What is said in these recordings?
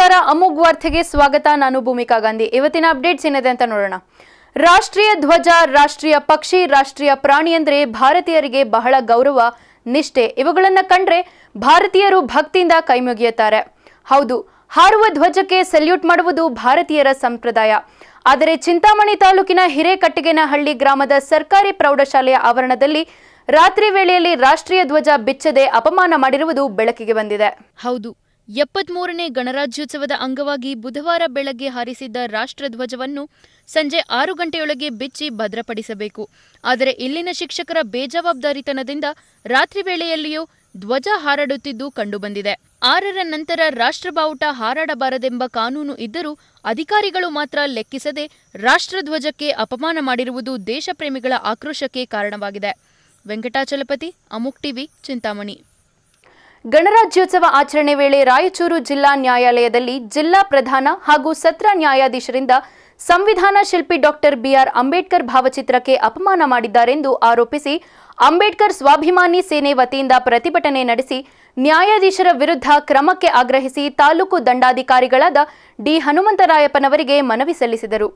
ನಮಸ್ಕಾರ ಅಮೋಘ್ ವಾರ್ತೆಗೆ ಸ್ವಾಗತ ನಾನು ಭೂಮಿಕಾ ಗಾಂಧಿ ಇವತ್ತಿನ ಅಪ್ಡೇಟ್ಸ್ ಏನಿದೆ ಅಂತ ನೋಡೋಣ ರಾಷ್ಟ್ರೀಯ ಧ್ವಜ ರಾಷ್ಟ್ರೀಯ ಪಕ್ಷಿ ರಾಷ್ಟ್ರೀಯ ಪ್ರಾಣಿ ಅಂದ್ರೆ ಭಾರತೀಯರಿಗೆ ಬಹಳ ಗೌರವ ನಿಷ್ಠೆ ಇವುಗಳನ್ನ ಕಂಡ್ರೆ ಭಾರತೀಯರು ಭಕ್ತಿಯಿಂದ ಕೈಮುಗಿಯುತ್ತಾರೆ ಹೌದು ಹಾರುವ ಧ್ವಜಕ್ಕೆ ಸಲ್ಯೂಟ್ ಮಾಡುವುದು ಭಾರತೀಯರ ಸಂಪ್ರದಾಯ ಆದರೆ ಚಿಂತಾಮಣಿ ತಾಲೂಕಿನ ಹಿರೇಕಟ್ಟಿಗೆನಹಳ್ಳಿ ಗ್ರಾಮದ ಸರ್ಕಾರಿ ಪ್ರೌಢಶಾಲೆಯ ಆವರಣದಲ್ಲಿ ರಾತ್ರಿ ವೇಳೆಯಲ್ಲಿ ರಾಷ್ಟ್ರೀಯ ಧ್ವಜ ಬಿಚ್ಚದೆ ಅಪಮಾನ ಮಾಡಿರುವುದು ಬೆಳಕಿಗೆ ಬಂದಿದೆ ಹೌದು ಎಪ್ಪತ್ಮೂರನೇ ಗಣರಾಜ್ಯೋತ್ಸವದ ಅಂಗವಾಗಿ ಬುಧವಾರ ಬೆಳಗ್ಗೆ ಹಾರಿಸಿದ್ದ ರಾಷ್ಟ್ರಧ್ವಜವನ್ನು ಸಂಜೆ ಆರು ಗಂಟೆಯೊಳಗೆ ಬಿಚ್ಚಿ ಭದ್ರಪಡಿಸಬೇಕು ಆದರೆ ಇಲ್ಲಿನ ಶಿಕ್ಷಕರ ಬೇಜವಾಬ್ದಾರಿತನದಿಂದ ರಾತ್ರಿ ವೇಳೆಯಲ್ಲಿಯೂ ಧ್ವಜ ಹಾರಾಡುತ್ತಿದ್ದು ಕಂಡುಬಂದಿದೆ ಆರರ ನಂತರ ರಾಷ್ಟ್ರಬಾವುಟ ಹಾರಾಡಬಾರದೆಂಬ ಕಾನೂನು ಇದ್ದರೂ ಅಧಿಕಾರಿಗಳು ಮಾತ್ರ ಲೆಕ್ಕಿಸದೆ ರಾಷ್ಟ್ರಧ್ವಜಕ್ಕೆ ಅಪಮಾನ ಮಾಡಿರುವುದು ದೇಶಪ್ರೇಮಿಗಳ ಆಕ್ರೋಶಕ್ಕೆ ಕಾರಣವಾಗಿದೆ ವೆಂಕಟಾಚಲಪತಿ ಅಮುಕ್ ಟಿವಿ ಚಿಂತಾಮಣಿ ಗಣರಾಜ್ಯೋತ್ಸವ ಆಚರಣೆ ವೇಳೆ ರಾಯಚೂರು ಜಿಲ್ಲಾ ನ್ಯಾಯಾಲಯದಲ್ಲಿ ಜಿಲ್ಲಾ ಪ್ರಧಾನ ಹಾಗೂ ಸತ್ರ ನ್ಯಾಯಾಧೀಶರಿಂದ ಸಂವಿಧಾನ ಶಿಲ್ಪಿ ಡಾಕ್ಟರ್ ಬಿಆರ್ ಅಂಬೇಡ್ಕರ್ ಭಾವಚಿತ್ರಕ್ಕೆ ಅಪಮಾನ ಮಾಡಿದ್ದಾರೆಂದು ಆರೋಪಿಸಿ ಅಂಬೇಡ್ಕರ್ ಸ್ವಾಭಿಮಾನಿ ಸೇನೆ ವತಿಯಿಂದ ಪ್ರತಿಭಟನೆ ನಡೆಸಿ ನ್ಯಾಯಾಧೀಶರ ವಿರುದ್ಧ ಕ್ರಮಕ್ಕೆ ಆಗ್ರಹಿಸಿ ತಾಲೂಕು ದಂಡಾಧಿಕಾರಿಗಳಾದ ಡಿ ಹನುಮಂತರಾಯಪ್ಪನವರಿಗೆ ಮನವಿ ಸಲ್ಲಿಸಿದರು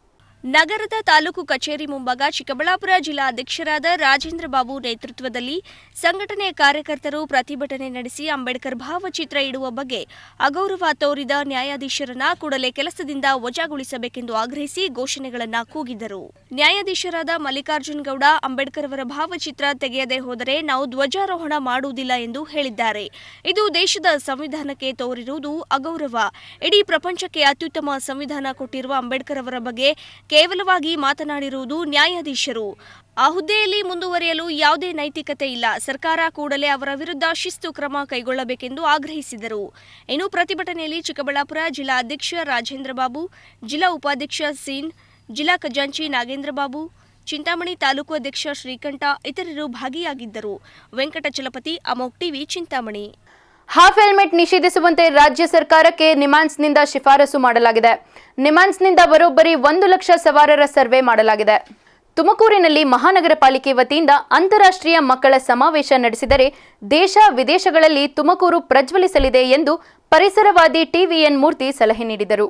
ನಗರದ ತಾಲೂಕು ಕಚೇರಿ ಮುಂಭಾಗ ಚಿಕ್ಕಬಳ್ಳಾಪುರ ಜಿಲ್ಲಾ ಅಧ್ಯಕ್ಷರಾದ ರಾಜೇಂದ್ರ ಬಾಬು ನೇತೃತ್ವದಲ್ಲಿ ಸಂಘಟನೆಯ ಕಾರ್ಯಕರ್ತರು ಪ್ರತಿಭಟನೆ ನಡೆಸಿ ಅಂಬೇಡ್ಕರ್ ಭಾವಚಿತ್ರ ಇಡುವ ಬಗ್ಗೆ ಅಗೌರವ ತೋರಿದ ನ್ಯಾಯಾಧೀಶರನ್ನ ಕೂಡಲೇ ಕೆಲಸದಿಂದ ವಜಾಗೊಳಿಸಬೇಕೆಂದು ಆಗ್ರಹಿಸಿ ಘೋಷಣೆಗಳನ್ನ ಕೂಗಿದರು ನ್ಯಾಯಾಧೀಶರಾದ ಮಲ್ಲಿಕಾರ್ಜುನ್ ಗೌಡ ಅಂಬೇಡ್ಕರ್ ಅವರ ಭಾವಚಿತ್ರ ತೆಗೆಯದೆ ಹೋದರೆ ನಾವು ಧ್ವಜಾರೋಹಣ ಮಾಡುವುದಿಲ್ಲ ಎಂದು ಹೇಳಿದ್ದಾರೆ ಇದು ದೇಶದ ಸಂವಿಧಾನಕ್ಕೆ ತೋರಿರುವುದು ಅಗೌರವ ಇಡೀ ಪ್ರಪಂಚಕ್ಕೆ ಅತ್ಯುತ್ತಮ ಸಂವಿಧಾನ ಕೊಟ್ಟಿರುವ ಅಂಬೇಡ್ಕರ್ ಅವರ ಬಗ್ಗೆ ಕೇವಲವಾಗಿ ಮಾತನಾಡಿರುವುದು ನ್ಯಾಯಾಧೀಶರು ಆ ಹುದ್ದೆಯಲ್ಲಿ ಮುಂದುವರಿಯಲು ಯಾವುದೇ ನೈತಿಕತೆ ಇಲ್ಲ ಸರ್ಕಾರ ಕೂಡಲೇ ಅವರ ವಿರುದ್ಧ ಶಿಸ್ತು ಕ್ರಮ ಕೈಗೊಳ್ಳಬೇಕೆಂದು ಆಗ್ರಹಿಸಿದರು ಇನ್ನು ಪ್ರತಿಭಟನೆಯಲ್ಲಿ ಚಿಕ್ಕಬಳ್ಳಾಪುರ ಜಿಲ್ಲಾ ಅಧ್ಯಕ್ಷ ರಾಜೇಂದ್ರ ಬಾಬು ಜಿಲ್ಲಾ ಉಪಾಧ್ಯಕ್ಷ ಸೀನ್ ಜಿಲ್ಲಾ ಖಜಾಂಚಿ ನಾಗೇಂದ್ರ ಬಾಬು ಚಿಂತಾಮಣಿ ತಾಲೂಕು ಅಧ್ಯಕ್ಷ ಶ್ರೀಕಂಠ ಇತರರು ಭಾಗಿಯಾಗಿದ್ದರು ವೆಂಕಟಚಲಪತಿ ಅಮೋಕ್ ಟಿವಿ ಚಿಂತಾಮಣಿ ಹಾಫ್ ಹೆಲ್ಮೆಟ್ ನಿಷೇಧಿಸುವಂತೆ ರಾಜ್ಯ ಸರ್ಕಾರಕ್ಕೆ ನಿಮಾನ್ಸ್ನಿಂದ ಶಿಫಾರಸು ಮಾಡಲಾಗಿದೆ ನಿಮಾನ್ಸ್ನಿಂದ ಬರೋಬ್ಬರಿ ಒಂದು ಲಕ್ಷ ಸವಾರರ ಸರ್ವೆ ಮಾಡಲಾಗಿದೆ ತುಮಕೂರಿನಲ್ಲಿ ಮಹಾನಗರ ಪಾಲಿಕೆ ವತಿಯಿಂದ ಅಂತಾರಾಷ್ಟ್ರೀಯ ಮಕ್ಕಳ ಸಮಾವೇಶ ನಡೆಸಿದರೆ ದೇಶ ವಿದೇಶಗಳಲ್ಲಿ ತುಮಕೂರು ಪ್ರಜ್ವಲಿಸಲಿದೆ ಎಂದು ಪರಿಸರವಾದಿ ಟಿವಿಎನ್ ಮೂರ್ತಿ ಸಲಹೆ ನೀಡಿದರು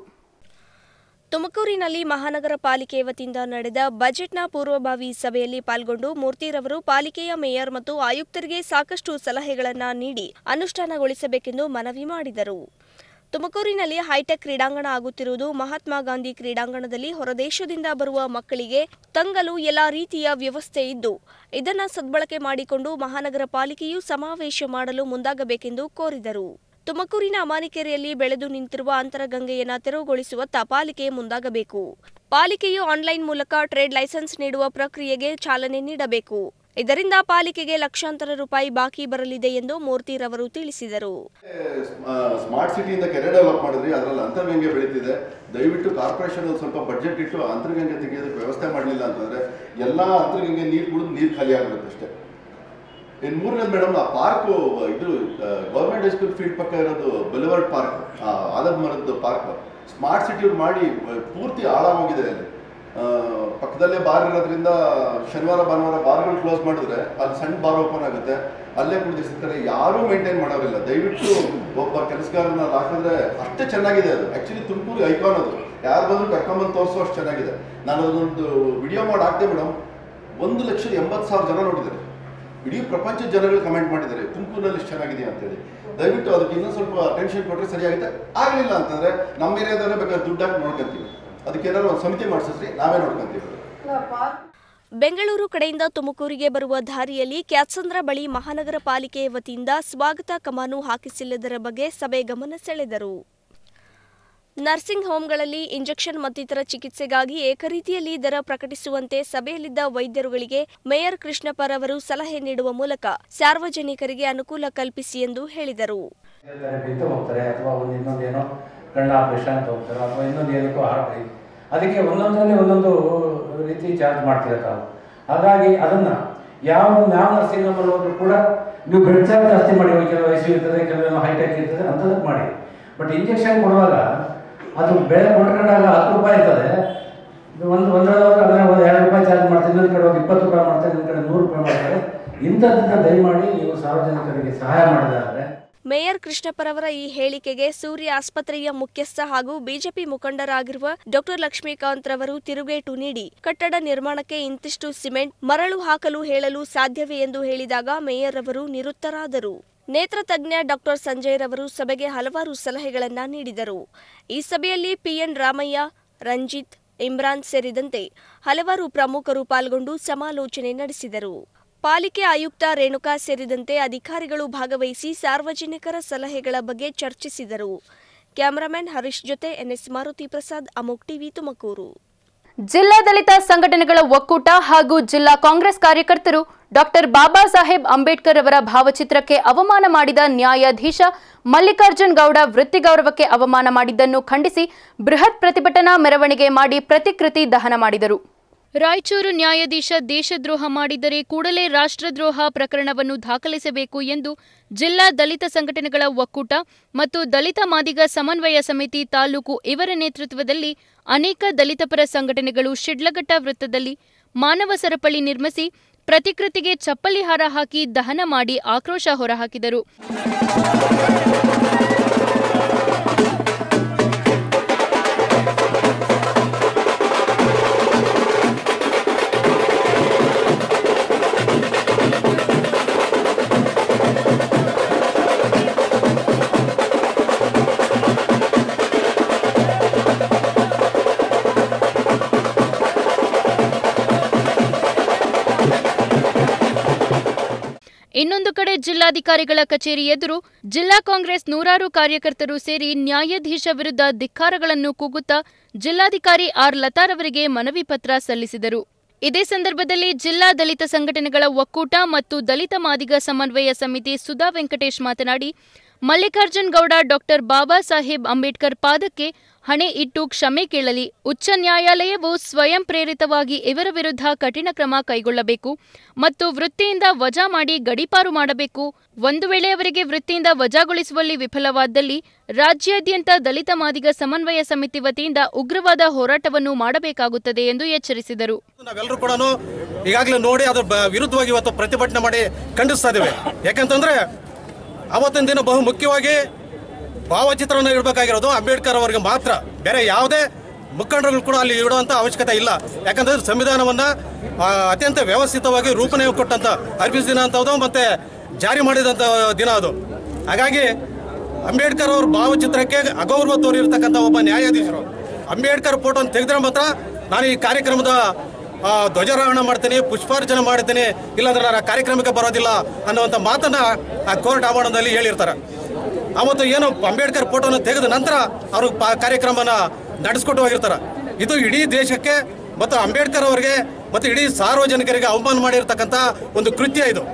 ತುಮಕೂರಿನಲ್ಲಿ ಮಹಾನಗರ ಪಾಲಿಕೆ ವತಿಯಿಂದ ನಡೆದ ಬಜೆಟ್ನ ಪೂರ್ವಭಾವಿ ಸಭೆಯಲ್ಲಿ ಪಾಲ್ಗೊಂಡು ಮೂರ್ತಿರವರು ಪಾಲಿಕೆಯ ಮೇಯರ್ ಮತ್ತು ಆಯುಕ್ತರಿಗೆ ಸಾಕಷ್ಟು ಸಲಹೆಗಳನ್ನು ನೀಡಿ ಅನುಷ್ಠಾನಗೊಳಿಸಬೇಕೆಂದು ಮನವಿ ಮಾಡಿದರು ತುಮಕೂರಿನಲ್ಲಿ ಹೈಟೆಕ್ ಕ್ರೀಡಾಂಗಣ ಆಗುತ್ತಿರುವುದು ಮಹಾತ್ಮ ಗಾಂಧಿ ಕ್ರೀಡಾಂಗಣದಲ್ಲಿ ಹೊರದೇಶದಿಂದ ಬರುವ ಮಕ್ಕಳಿಗೆ ತಂಗಲು ಎಲ್ಲಾ ರೀತಿಯ ವ್ಯವಸ್ಥೆ ಇದ್ದು ಇದನ್ನ ಸದ್ಬಳಕೆ ಮಾಡಿಕೊಂಡು ಮಹಾನಗರ ಪಾಲಿಕೆಯು ಸಮಾವೇಶ ಮಾಡಲು ಮುಂದಾಗಬೇಕೆಂದು ಕೋರಿದರು ತುಮಕೂರಿನ ಅಮಾನಿಕೆರೆಯಲ್ಲಿ ಬೆಳೆದು ನಿಂತಿರುವ ಅಂತರಗಂಗೆಯನ್ನ ತೆರವುಗೊಳಿಸುವತ್ತ ಪಾಲಿಕೆ ಮುಂದಾಗಬೇಕು ಪಾಲಿಕೆಯು ಆನ್ಲೈನ್ ಮೂಲಕ ಟ್ರೇಡ್ ಲೈಸೆನ್ಸ್ ನೀಡುವ ಪ್ರಕ್ರಿಯೆಗೆ ಚಾಲನೆ ನೀಡಬೇಕು ಇದರಿಂದ ಪಾಲಿಕೆಗೆ ಲಕ್ಷಾಂತರ ರೂಪಾಯಿ ಬಾಕಿ ಬರಲಿದೆ ಎಂದು ಮೂರ್ತಿರವರು ತಿಳಿಸಿದರು ಸ್ಮಾರ್ಟ್ ಸಿಟಿಯಿಂದ ಕೆರೆ ಡೆವಲಪ್ ಮಾಡಿದ್ರಿ ಅದರಲ್ಲಿ ಅಂತರ್ಗಂಗೆ ಬೆಳೀತಿದೆ ದಯವಿಟ್ಟು ಕಾರ್ಪೊರೇಷನ್ ಸ್ವಲ್ಪ ಬಡ್ಜೆಟ್ ಇಟ್ಟು ಅಂತರ್ಗಂಗೆ ತೆಗೆಯೋದಕ್ಕೆ ವ್ಯವಸ್ಥೆ ಮಾಡಲಿಲ್ಲ ಅಂತಂದ್ರೆ ಎಲ್ಲ ಅಂತರ್ಗಂಗೆ ನೀರು ಕುಡಿದು ನೀರು ಖಾಲಿ ಆಗ್ಬಿಡುತ್ತೆ ಅಷ್ಟೇ ಇನ್ನು ಮೂರನೇದು ಮೇಡಮ್ ಆ ಪಾರ್ಕ್ ಇದು ಗೌರ್ಮೆಂಟ್ ಹೈಸ್ಕೂಲ್ ಫೀಲ್ಡ್ ಪಕ್ಕ ಇರೋದು ಬಲಿವರ್ಡ್ ಪಾರ್ಕ್ ಆಲದ ಮರದ್ದು ಪಾರ್ಕ್ ಸ್ಮಾರ್ಟ್ ಸಿಟಿ ಮಾಡಿ ಆ, ಪೂರ್ತಿ ಹಾಳಾಗೋಗಿದೆ ಅಲ್ಲಿ ಆ, ಪಕ್ಕದಲ್ಲೇ ಬಾರ್ ಇರೋದ್ರಿಂದ ಶನಿವಾರ ಭಾನುವಾರ ಬಾರ್ಗಳು ಕ್ಲೋಸ್ ಮಾಡಿದ್ರೆ ಅಲ್ಲಿ ಸಣ್ಣ ಬಾರ್ ಓಪನ್ ಆಗುತ್ತೆ ಅಲ್ಲೇ ಕುಡಿದಿರ್ತಾರೆ ಯಾರೂ ಮೇಂಟೈನ್ ಮಾಡೋರಿಲ್ಲ ದಯವಿಟ್ಟು ಒಬ್ಬ ಕೆಲಸಗಾರನ ಅಲ್ಲಿ ಹಾಕಿದ್ರೆ ಅಷ್ಟೇ ಚೆನ್ನಾಗಿದೆ ಅದು ಆ್ಯಕ್ಚುಲಿ ತುಮಕೂರು ಐಕಾನ್ ಅದು ಯಾರು ಬಂದ್ರು ಕರ್ಕೊಂಬಂದು ತೋರಿಸೋ ಅಷ್ಟು ಚೆನ್ನಾಗಿದೆ ನಾನು ಅದೊಂದು ವಿಡಿಯೋ ಮಾಡಿ ಹಾಕ್ದೆ ಮೇಡಮ್ ಒಂದು ಲಕ್ಷದ ಎಂಬತ್ತು ಸಾವಿರ ಜನ ನೋಡಿದ್ದಾರೆ ಇಡೀ ಪ್ರಪಂಚದ ಜನಗಳು ಕಮೆಂಟ್ ಮಾಡಿದ್ದಾರೆ ತುಮಕೂರಿನಲ್ಲಿ ಇಷ್ಟು ಚೆನ್ನಾಗಿದೆ ಅಂತೇಳಿ ದಯವಿಟ್ಟು ಅದಕ್ಕೆ ಇನ್ನೊಂದು ಸ್ವಲ್ಪ ಅಟೆನ್ಷನ್ ಕೊಟ್ಟರೆ ಸರಿಯಾಗುತ್ತೆ ಆಗಲಿಲ್ಲ ಅಂತಂದ್ರೆ ನಮ್ಮ ಏರಿಯಾದಲ್ಲೇ ಬೇಕಾದ್ರೆ ದುಡ್ಡು ಹಾಕಿ ನೋಡ್ಕೊಂತೀವಿ ಅದಕ್ಕೆ ಏನಾದ್ರು ಒಂದು ಸಮಿತಿ ಮಾಡಿಸಿದ್ರಿ ನಾವೇ ನೋಡ್ಕೊಂತೀವಿ ಬೆಂಗಳೂರು ಕಡೆಯಿಂದ ತುಮಕೂರಿಗೆ ಬರುವ ದಾರಿಯಲ್ಲಿ ಕ್ಯಾತ್ಸಂದ್ರ ಬಳಿ ಮಹಾನಗರ ಪಾಲಿಕೆ ವತಿಯಿಂದ ಸ್ವಾಗತ ಕಮಾನು ಹಾಕಿಸಿಲ್ಲದರ ಬಗ್ಗೆ ಸಭೆ ಗಮನ ಸೆಳೆದರು ನರ್ಸಿಂಗ್ ಹೋಂಗಳಲ್ಲಿ ಇಂಜೆಕ್ಷನ್ ಮತ್ತಿತರ ಚಿಕಿತ್ಸೆಗಾಗಿ ಏಕರೀತಿಯಲ್ಲಿ ದರ ಪ್ರಕಟಿಸುವಂತೆ ಸಭೆಯಲ್ಲಿದ್ದ ವೈದ್ಯರುಗಳಿಗೆ ಮೇಯರ್ ಕೃಷ್ಣಪ್ಪರವರು ಸಲಹೆ ನೀಡುವ ಮೂಲಕ ಸಾರ್ವಜನಿಕರಿಗೆ ಅನುಕೂಲ ಕಲ್ಪಿಸಿ ಎಂದು ಹೇಳಿದರು ಬಿದ್ದು ಹೋಗ್ತಾರೆ ಅಥವಾ ಒಂದು ಇನ್ನೊಂದು ಏನೋ ಕಣ್ಣು ಆಪರೇಷನ್ ಅಂತ ಹೋಗ್ತಾರೆ ಅಥವಾ ಇನ್ನೊಂದು ಏನಕ್ಕೋ ಹಾರ್ಟ್ ಅದಕ್ಕೆ ಒಂದೊಂದರಲ್ಲಿ ಒಂದೊಂದು ರೀತಿ ಚಾರ್ಜ್ ಮಾಡ್ತೀರ ತಾವು ಹಾಗಾಗಿ ಅದನ್ನ ಯಾವ ಯಾವ ನರ್ಸಿಂಗ್ ಹೋಮಲ್ಲಿ ಹೋದ್ರು ಕೂಡ ನೀವು ಬೆಡ್ ಚಾರ್ಜ್ ಜಾಸ್ತಿ ಮಾಡಿ ಹೋಗಿ ಕೆಲವು ಐ ಸಿ ಇರ್ತದೆ ಕೆಲವೇನೋ ಹೈಟೆಕ್ ಇರ್ತದೆ ಅಂಥದಕ್ಕೆ ಮಾಡಿ ಬಟ್ ಇಂಜೆಕ್ಷನ್ ಕೊಡುವಾಗ ಅದು ಬೆಳೆ ಕೊಂಡ್ಕೊಂಡಾಗ ಹತ್ತು ರೂಪಾಯಿ ಇರ್ತದೆ ಒಂದು ಒಂದರಲ್ಲಿ ಹೋದ್ರೆ ಅದನ್ನ ಒಂದು ಎರಡು ರೂಪಾಯಿ ಚಾರ್ಜ್ ಮಾಡ್ತಾರೆ ಇನ್ನೊಂದು ಕಡೆ ಹೋಗಿ ಇಪ್ಪತ್ತು ರೂಪಾಯಿ ಮಾಡ್ತಾರೆ ಇನ್ನೊಂದು ಕಡೆ ನೂರು ರೂಪಾಯಿ ಮಾಡ್ತಾರೆ ಇಂಥದ್ದನ್ನ ದಯಮಾಡಿ ನೀವು ಸಾರ್ವಜನಿಕರಿಗೆ ಸಹಾಯ ಮಾಡಿದಾದ್ರೆ ಮೇಯರ್ ಕೃಷ್ಣಪ್ಪರವರ ಈ ಹೇಳಿಕೆಗೆ ಸೂರ್ಯ ಆಸ್ಪತ್ರೆಯ ಮುಖ್ಯಸ್ಥ ಹಾಗೂ ಬಿಜೆಪಿ ಮುಖಂಡರಾಗಿರುವ ಡಾಕ್ಟರ್ ಲಕ್ಷ್ಮೀಕಾಂತ್ ರವರು ತಿರುಗೇಟು ನೀಡಿ ಕಟ್ಟಡ ನಿರ್ಮಾಣಕ್ಕೆ ಇಂತಿಷ್ಟು ಸಿಮೆಂಟ್ ಮರಳು ಹಾಕಲು ಹೇಳಲು ಸಾಧ್ಯವೇ ಎಂದು ಹೇಳಿದಾಗ ಮೇಯರ್ ಅವರು ನಿರುತ್ತರಾದರು ನೇತ್ರ ತಜ್ಞ ಡಾಕ್ಟರ್ ಸಂಜಯ್ ರವರು ಸಭೆಗೆ ಹಲವಾರು ಸಲಹೆಗಳನ್ನ ನೀಡಿದರು ಈ ಸಭೆಯಲ್ಲಿ ಪಿಎನ್ ರಾಮಯ್ಯ ರಂಜಿತ್ ಇಮ್ರಾನ್ ಸೇರಿದಂತೆ ಹಲವಾರು ಪ್ರಮುಖರು ಪಾಲ್ಗೊಂಡು ಸಮಾಲೋಚನೆ ನಡೆಸಿದರು ಪಾಲಿಕೆ ಆಯುಕ್ತ ರೇಣುಕಾ ಸೇರಿದಂತೆ ಅಧಿಕಾರಿಗಳು ಭಾಗವಹಿಸಿ ಸಾರ್ವಜನಿಕರ ಸಲಹೆಗಳ ಬಗ್ಗೆ ಚರ್ಚಿಸಿದರು ಕ್ಯಾಮರಾಮನ್ ಹರೀಶ್ ಜೊತೆ ಎನ್ಎಸ್ ಮಾರುತಿ ಪ್ರಸಾದ್ ಅಮೋಕ್ ಟಿವಿ ತುಮಕೂರು ಜಿಲ್ಲಾಡಳಿತ ಸಂಘಟನೆಗಳ ಒಕ್ಕೂಟ ಹಾಗೂ ಜಿಲ್ಲಾ ಕಾಂಗ್ರೆಸ್ ಕಾರ್ಯಕರ್ತರು ಡಾಕ್ಟರ್ ಬಾಬಾ ಸಾಹೇಬ್ ಅಂಬೇಡ್ಕರ್ ಅವರ ಭಾವಚಿತ್ರಕ್ಕೆ ಅವಮಾನ ಮಾಡಿದ ನ್ಯಾಯಾಧೀಶ ಮಲ್ಲಿಕಾರ್ಜುನ್ ಗೌಡ ವೃತ್ತಿ ಗೌರವಕ್ಕೆ ಅವಮಾನ ಮಾಡಿದ್ದನ್ನು ಖಂಡಿಸಿ ಬೃಹತ್ ಪ್ರತಿಭಟನಾ ಮೆರವಣಿಗೆ ಮಾಡಿ ಪ್ರತಿಕೃತಿ ದಹನ ಮಾಡಿದರು ರಾಯಚೂರು ನ್ಯಾಯಾಧೀಶ ದೇಶದ್ರೋಹ ಮಾಡಿದರೆ ಕೂಡಲೇ ರಾಷ್ಟ್ರದ್ರೋಹ ಪ್ರಕರಣವನ್ನು ದಾಖಲಿಸಬೇಕು ಎಂದು ಜಿಲ್ಲಾ ದಲಿತ ಸಂಘಟನೆಗಳ ಒಕ್ಕೂಟ ಮತ್ತು ದಲಿತ ಮಾದಿಗ ಸಮನ್ವಯ ಸಮಿತಿ ತಾಲೂಕು ಇವರ ನೇತೃತ್ವದಲ್ಲಿ ಅನೇಕ ದಲಿತಪರ ಸಂಘಟನೆಗಳು ಶಿಡ್ಲಘಟ್ಟ ವೃತ್ತದಲ್ಲಿ ಮಾನವ ಸರಪಳಿ ನಿರ್ಮಿಸಿ ಪ್ರತಿಕೃತಿಗೆ ಚಪ್ಪಲಿ ಹಾರ ಹಾಕಿ ದಹನ ಮಾಡಿ ಆಕ್ರೋಶ ಹೊರಹಾಕಿದರು ಇನ್ನೊಂದು ಕಡೆ ಜಿಲ್ಲಾಧಿಕಾರಿಗಳ ಕಚೇರಿ ಎದುರು ಜಿಲ್ಲಾ ಕಾಂಗ್ರೆಸ್ ನೂರಾರು ಕಾರ್ಯಕರ್ತರು ಸೇರಿ ನ್ಯಾಯಾಧೀಶ ವಿರುದ್ಧ ಧಿಕ್ಕಾರಗಳನ್ನು ಕೂಗುತ್ತಾ ಜಿಲ್ಲಾಧಿಕಾರಿ ಆರ್ ಲತಾರವರಿಗೆ ಮನವಿ ಪತ್ರ ಸಲ್ಲಿಸಿದರು ಇದೇ ಸಂದರ್ಭದಲ್ಲಿ ಜಿಲ್ಲಾ ದಲಿತ ಸಂಘಟನೆಗಳ ಒಕ್ಕೂಟ ಮತ್ತು ದಲಿತ ಮಾದಿಗ ಸಮನ್ವಯ ಸಮಿತಿ ಸುಧಾ ವೆಂಕಟೇಶ್ ಮಾತನಾಡಿ ಮಲ್ಲಿಕಾರ್ಜುನ್ ಗೌಡ ಡಾಕ್ಟರ್ ಬಾಬಾ ಸಾಹೇಬ್ ಅಂಬೇಡ್ಕರ್ ಪಾದಕ್ಕೆ ಹಣೆ ಇಟ್ಟು ಕ್ಷಮೆ ಕೇಳಲಿ ಉಚ್ಚ ನ್ಯಾಯಾಲಯವು ಸ್ವಯಂ ಪ್ರೇರಿತವಾಗಿ ಇವರ ವಿರುದ್ಧ ಕಠಿಣ ಕ್ರಮ ಕೈಗೊಳ್ಳಬೇಕು ಮತ್ತು ವೃತ್ತಿಯಿಂದ ವಜಾ ಮಾಡಿ ಗಡೀಪಾರು ಮಾಡಬೇಕು ಒಂದು ವೇಳೆ ಅವರಿಗೆ ವೃತ್ತಿಯಿಂದ ವಜಾಗೊಳಿಸುವಲ್ಲಿ ವಿಫಲವಾದಲ್ಲಿ ರಾಜ್ಯಾದ್ಯಂತ ದಲಿತ ಮಾದಿಗ ಸಮನ್ವಯ ಸಮಿತಿ ವತಿಯಿಂದ ಉಗ್ರವಾದ ಹೋರಾಟವನ್ನು ಮಾಡಬೇಕಾಗುತ್ತದೆ ಎಂದು ಎಚ್ಚರಿಸಿದರು ನಾವೆಲ್ಲರೂ ಕೂಡ ಈಗಾಗಲೇ ನೋಡಿ ಅದ್ರ ಬ- ವಿರುದ್ಧವಾಗಿ ಇವತ್ತು ಪ್ರತಿಭಟನೆ ಮಾಡಿ ಖಂಡಿಸ್ತಾ ಇದ್ದೇವೆ ಯಾಕಂತಂದ್ರೆ ಅವತ್ತಿನ ದಿನ ಬಹು ಮುಖ್ಯವಾಗಿ ಭಾವಚಿತ್ರವನ್ನು ಇಡಬೇಕಾಗಿರೋದು ಅಂಬೇಡ್ಕರ್ ಅವರಿಗೆ ಮಾತ್ರ ಬೇರೆ ಯಾವುದೇ ಮುಖಂಡರುಗಳು ಕೂಡ ಅಲ್ಲಿ ಇಡುವಂತ ಅವಶ್ಯಕತೆ ಇಲ್ಲ ಯಾಕಂದ್ರೆ ಸಂವಿಧಾನವನ್ನ ಆ, ಅತ್ಯಂತ ವ್ಯವಸ್ಥಿತವಾಗಿ ರೂಪಣೆ ಕೊಟ್ಟಂತ ಅರ್ಪಿಸ್ ದಿನ ಅಂತದ್ದು ಮತ್ತೆ ಜಾರಿ ಮಾಡಿದಂತ ದಿನ ಅದು ಹಾಗಾಗಿ ಅಂಬೇಡ್ಕರ್ ಅವ್ರ ಭಾವಚಿತ್ರಕ್ಕೆ ಅಗೌರವ ತೋರಿರ್ತಕ್ಕಂಥ ಒಬ್ಬ ನ್ಯಾಯಾಧೀಶರು ಅಂಬೇಡ್ಕರ್ ಫೋಟೋ ತೆಗೆದ್ರೆ ಮಾತ್ರ ನಾನು ಈ ಕಾರ್ಯಕ್ರಮದ ಆ, ಧ್ವಜಾರೋಹಣ ಮಾಡ್ತೀನಿ ಪುಷ್ಪಾರ್ಚನೆ ಮಾಡ್ತೀನಿ ಇಲ್ಲಾಂದ್ರೆ ನಾನು ಆ ಕಾರ್ಯಕ್ರಮಕ್ಕೆ ಬರೋದಿಲ್ಲ ಅನ್ನುವಂಥ ಮಾತನ್ನ ಆ ಕೋರ್ಟ್ ಆವರಣದಲ್ಲಿ ಹೇಳಿರ್ತಾರೆ ಅವತ್ತು ಏನು ಅಂಬೇಡ್ಕರ್ ಫೋಟೋನ ತೆಗೆದ ನಂತರ ಅವರು ಪ- ಕಾರ್ಯಕ್ರಮನ ನಡೆಸ್ಕೊಟ್ಟು ಹೋಗಿರ್ತಾರೆ ಇದು ಇಡೀ ದೇಶಕ್ಕೆ ಮತ್ತು ಅಂಬೇಡ್ಕರ್ ಅವರಿಗೆ ಮತ್ತು ಇಡೀ ಸಾರ್ವಜನಿಕರಿಗೆ ಅವಮಾನ ಮಾಡಿರ್ತಕ್ಕಂಥ ಒಂದು ಕೃತ್ಯ ಇದು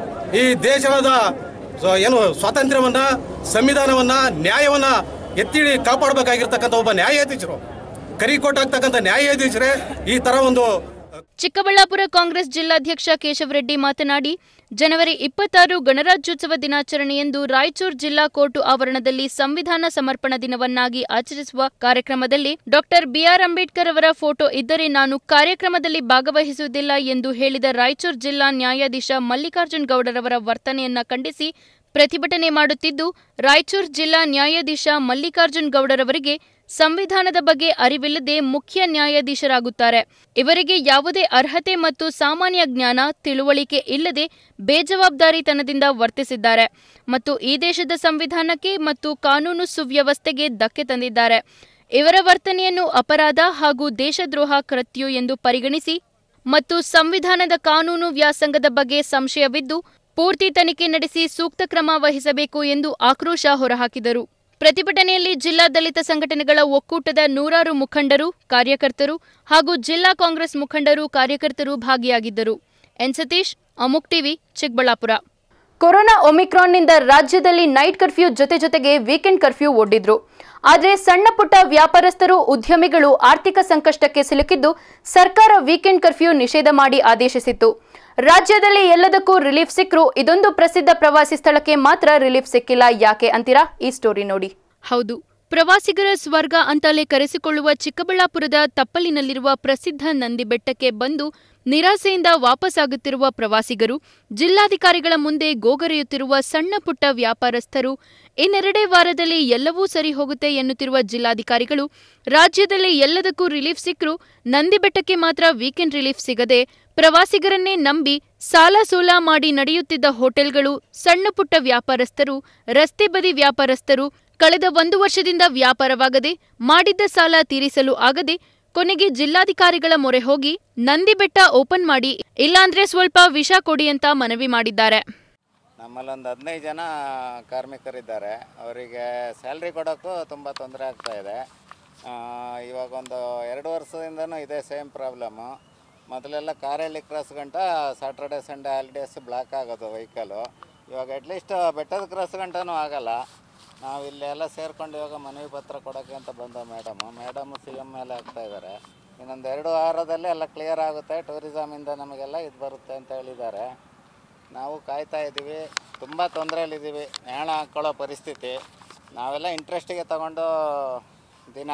ಈ ದೇಶದ ಸ- ಏನು ಸ್ವಾತಂತ್ರ್ಯವನ್ನ ಸಂವಿಧಾನವನ್ನ ನ್ಯಾಯವನ್ನ ಎತ್ತಿ ಕಾಪಾಡಬೇಕಾಗಿರ್ತಕ್ಕಂಥ ಒಬ್ಬ ನ್ಯಾಯಾಧೀಶರು ಕರಿಕೋಟ್ ಆಗ್ತಕ್ಕಂಥ ನ್ಯಾಯಾಧೀಶರೇ ಈ ತರ ಒಂದು ಚಿಕ್ಕಬಳ್ಳಾಪುರ ಕಾಂಗ್ರೆಸ್ ಜಿಲ್ಲಾಧ್ಯಕ್ಷ ಕೇಶವರೆಡ್ಡಿ ಮಾತನಾಡಿ ಜನವರಿ ಇಪ್ಪತ್ತಾರು ಗಣರಾಜ್ಯೋತ್ಸವ ದಿನಾಚರಣೆಯಂದು ರಾಯಚೂರು ಜಿಲ್ಲಾ ಕೋರ್ಟು ಆವರಣದಲ್ಲಿ ಸಂವಿಧಾನ ಸಮರ್ಪಣಾ ದಿನವನ್ನಾಗಿ ಆಚರಿಸುವ ಕಾರ್ಯಕ್ರಮದಲ್ಲಿ ಡಾಕ್ಟರ್ ಬಿಆರ್ ಅಂಬೇಡ್ಕರ್ ಅವರ ಫೋಟೋ ಇದ್ದರೆ ನಾನು ಕಾರ್ಯಕ್ರಮದಲ್ಲಿ ಭಾಗವಹಿಸುವುದಿಲ್ಲ ಎಂದು ಹೇಳಿದ ರಾಯಚೂರು ಜಿಲ್ಲಾ ನ್ಯಾಯಾಧೀಶ ಮಲ್ಲಿಕಾರ್ಜುನ್ ಗೌಡರವರ ವರ್ತನೆಯನ್ನ ಖಂಡಿಸಿ ಪ್ರತಿಭಟನೆ ಮಾಡುತ್ತಿದ್ದು ರಾಯಚೂರು ಜಿಲ್ಲಾ ನ್ಯಾಯಾಧೀಶ ಮಲ್ಲಿಕಾರ್ಜುನ್ ಗೌಡರವರಿಗೆ ಸಂವಿಧಾನದ ಬಗ್ಗೆ ಅರಿವಿಲ್ಲದೆ ಮುಖ್ಯ ನ್ಯಾಯಾಧೀಶರಾಗುತ್ತಾರೆ ಇವರಿಗೆ ಯಾವುದೇ ಅರ್ಹತೆ ಮತ್ತು ಸಾಮಾನ್ಯ ಜ್ಞಾನ ತಿಳುವಳಿಕೆ ಇಲ್ಲದೆ ಬೇಜವಾಬ್ದಾರಿತನದಿಂದ ವರ್ತಿಸಿದ್ದಾರೆ ಮತ್ತು ಈ ದೇಶದ ಸಂವಿಧಾನಕ್ಕೆ ಮತ್ತು ಕಾನೂನು ಸುವ್ಯವಸ್ಥೆಗೆ ಧಕ್ಕೆ ತಂದಿದ್ದಾರೆ ಇವರ ವರ್ತನೆಯನ್ನು ಅಪರಾಧ ಹಾಗೂ ದೇಶದ್ರೋಹ ಕೃತ್ಯ ಎಂದು ಪರಿಗಣಿಸಿ ಮತ್ತು ಸಂವಿಧಾನದ ಕಾನೂನು ವ್ಯಾಸಂಗದ ಬಗ್ಗೆ ಸಂಶಯವಿದ್ದು ಪೂರ್ತಿ ತನಿಖೆ ನಡೆಸಿ ಸೂಕ್ತ ಕ್ರಮ ವಹಿಸಬೇಕು ಎಂದು ಆಕ್ರೋಶ ಹೊರಹಾಕಿದರು ಪ್ರತಿಭಟನೆಯಲ್ಲಿ ಜಿಲ್ಲಾ ದಲಿತ ಸಂಘಟನೆಗಳ ಒಕ್ಕೂಟದ ನೂರಾರು ಮುಖಂಡರು ಕಾರ್ಯಕರ್ತರು ಹಾಗೂ ಜಿಲ್ಲಾ ಕಾಂಗ್ರೆಸ್ ಮುಖಂಡರು ಕಾರ್ಯಕರ್ತರು ಭಾಗಿಯಾಗಿದ್ದರು ಎನ್ ಸತೀಶ್ ಅಮುಕ್ ಟಿವಿ ಚಿಕ್ಕಬಳ್ಳಾಪುರ ಕೊರೋನಾ ಒಮಿಕ್ರಾನ್ನಿಂದ ರಾಜ್ಯದಲ್ಲಿ ನೈಟ್ ಕರ್ಫ್ಯೂ ಜೊತೆ ಜೊತೆಗೆ ವೀಕೆಂಡ್ ಕರ್ಫ್ಯೂ ಒಡ್ಡಿದ್ರು ಆದರೆ ಸಣ್ಣ ಪುಟ್ಟ ವ್ಯಾಪಾರಸ್ಥರು ಉದ್ಯಮಿಗಳು ಆರ್ಥಿಕ ಸಂಕಷ್ಟಕ್ಕೆ ಸಿಲುಕಿದ್ದು ಸರ್ಕಾರ ವೀಕೆಂಡ್ ಕರ್ಫ್ಯೂ ನಿಷೇಧ ಮಾಡಿ ಆದೇಶಿಸಿತ್ತು ರಾಜ್ಯದಲ್ಲಿ ಎಲ್ಲದಕ್ಕೂ ರಿಲೀಫ್ ಸಿಕ್ಕರೂ ಇದೊಂದು ಪ್ರಸಿದ್ಧ ಪ್ರವಾಸಿ ಸ್ಥಳಕ್ಕೆ ಮಾತ್ರ ರಿಲೀಫ್ ಸಿಕ್ಕಿಲ್ಲ ಯಾಕೆ ಅಂತೀರಾ ಈ ಸ್ಟೋರಿ ನೋಡಿ ಹೌದು ಪ್ರವಾಸಿಗರ ಸ್ವರ್ಗ ಅಂತಲೇ ಕರೆಸಿಕೊಳ್ಳುವ ಚಿಕ್ಕಬಳ್ಳಾಪುರದ ತಪ್ಪಲಿನಲ್ಲಿರುವ ಪ್ರಸಿದ್ಧ ನಂದಿ ಬೆಟ್ಟಕ್ಕೆ ಬಂದು ನಿರಾಸೆಯಿಂದ ವಾಪಸ್ಸಾಗುತ್ತಿರುವ ಪ್ರವಾಸಿಗರು ಜಿಲ್ಲಾಧಿಕಾರಿಗಳ ಮುಂದೆ ಗೋಗರೆಯುತ್ತಿರುವ ಸಣ್ಣ ಪುಟ್ಟ ವ್ಯಾಪಾರಸ್ಥರು ಇನ್ನೆರಡೇ ವಾರದಲ್ಲಿ ಎಲ್ಲವೂ ಸರಿ ಹೋಗುತ್ತೆ ಎನ್ನುತ್ತಿರುವ ಜಿಲ್ಲಾಧಿಕಾರಿಗಳು ರಾಜ್ಯದಲ್ಲಿ ಎಲ್ಲದಕ್ಕೂ ರಿಲೀಫ್ ಸಿಕ್ಕರೂ ನಂದಿ ಬೆಟ್ಟಕ್ಕೆ ಮಾತ್ರ ವೀಕೆಂಡ್ ರಿಲೀಫ್ ಸಿಗದೆ ಪ್ರವಾಸಿಗರನ್ನೇ ನಂಬಿ ಸಾಲ ಸೋಲ ಮಾಡಿ ನಡೆಯುತ್ತಿದ್ದ ಹೋಟೆಲ್ಗಳು ಸಣ್ಣ ಪುಟ್ಟ ವ್ಯಾಪಾರಸ್ಥರು ರಸ್ತೆ ಬದಿ ವ್ಯಾಪಾರಸ್ಥರು ಕಳೆದ ಒಂದು ವರ್ಷದಿಂದ ವ್ಯಾಪಾರವಾಗದೆ ಮಾಡಿದ್ದ ಸಾಲ ತೀರಿಸಲು ಆಗದೆ ಕೊನೆಗೆ ಜಿಲ್ಲಾಧಿಕಾರಿಗಳ ಮೊರೆ ಹೋಗಿ ನಂದಿ ಬೆಟ್ಟ ಓಪನ್ ಮಾಡಿ ಇಲ್ಲಾಂದ್ರೆ ಸ್ವಲ್ಪ ವಿಷ ಕೊಡಿ ಅಂತ ಮನವಿ ಮಾಡಿದ್ದಾರೆ ನಮ್ಮಲ್ಲಿ ಒಂದು ಹದಿನೈದು ಜನ ಕಾರ್ಮಿಕರಿದ್ದಾರೆ ಅವರಿಗೆ ಸ್ಯಾಲ್ರಿ ಕೊಡೋಕ್ಕೂ ತುಂಬ ತೊಂದರೆ ಆಗ್ತಾ ಇದೆ ಆ, ಇವಾಗ ಒಂದು ಎರಡು ವರ್ಷದಿಂದನೂ ಇದೆ ಸೇಮ್ ಪ್ರಾಬ್ಲಮ್ಮು ಮೊದಲೆಲ್ಲ ಕಾರಹಳ್ಳಿ ಕ್ರಾಸ್ ಗಂಟ ಸಾಟರ್ಡೆ ಸಂಡೇ ಹಾಲಿಡೇಸ್ ಬ್ಲಾಕ್ ಆಗೋದು ವೆಹಿಕಲು ಇವಾಗ ಅಟ್ಲೀಸ್ಟ್ ಬೆಟ್ಟದ ಕ್ರಾಸ್ ಗಂಟನೂ ಆಗಲ್ಲ ನಾವು ಇಲ್ಲೆಲ್ಲ ಸೇರ್ಕೊಂಡು ಇವಾಗ ಮನವಿ ಪತ್ರ ಕೊಡೋಕ್ಕೆ ಅಂತ ಬಂದ ಮೇಡಮು ಮೇಡಮು ಸಿ ಎಮ್ ಮೇಲೆ ಆಗ್ತಾ ಇದ್ದಾರೆ ಇನ್ನೊಂದು ಎರಡು ವಾರದಲ್ಲಿ ಎಲ್ಲ ಕ್ಲಿಯರ್ ಆಗುತ್ತೆ ಟೂರಿಸಮಿಂದ ನಮಗೆಲ್ಲ ಇದು ಬರುತ್ತೆ ಅಂತ ಹೇಳಿದ್ದಾರೆ ನಾವು ಕಾಯ್ತಾ ಇದ್ದೀವಿ ತುಂಬ ತೊಂದರೆಯಲ್ಲಿದ್ದೀವಿ ನೇಣ ಹಾಕ್ಕೊಳ್ಳೋ ಪರಿಸ್ಥಿತಿ ನಾವೆಲ್ಲ ಇಂಟ್ರೆಸ್ಟಿಗೆ ತಗೊಂಡು ದಿನ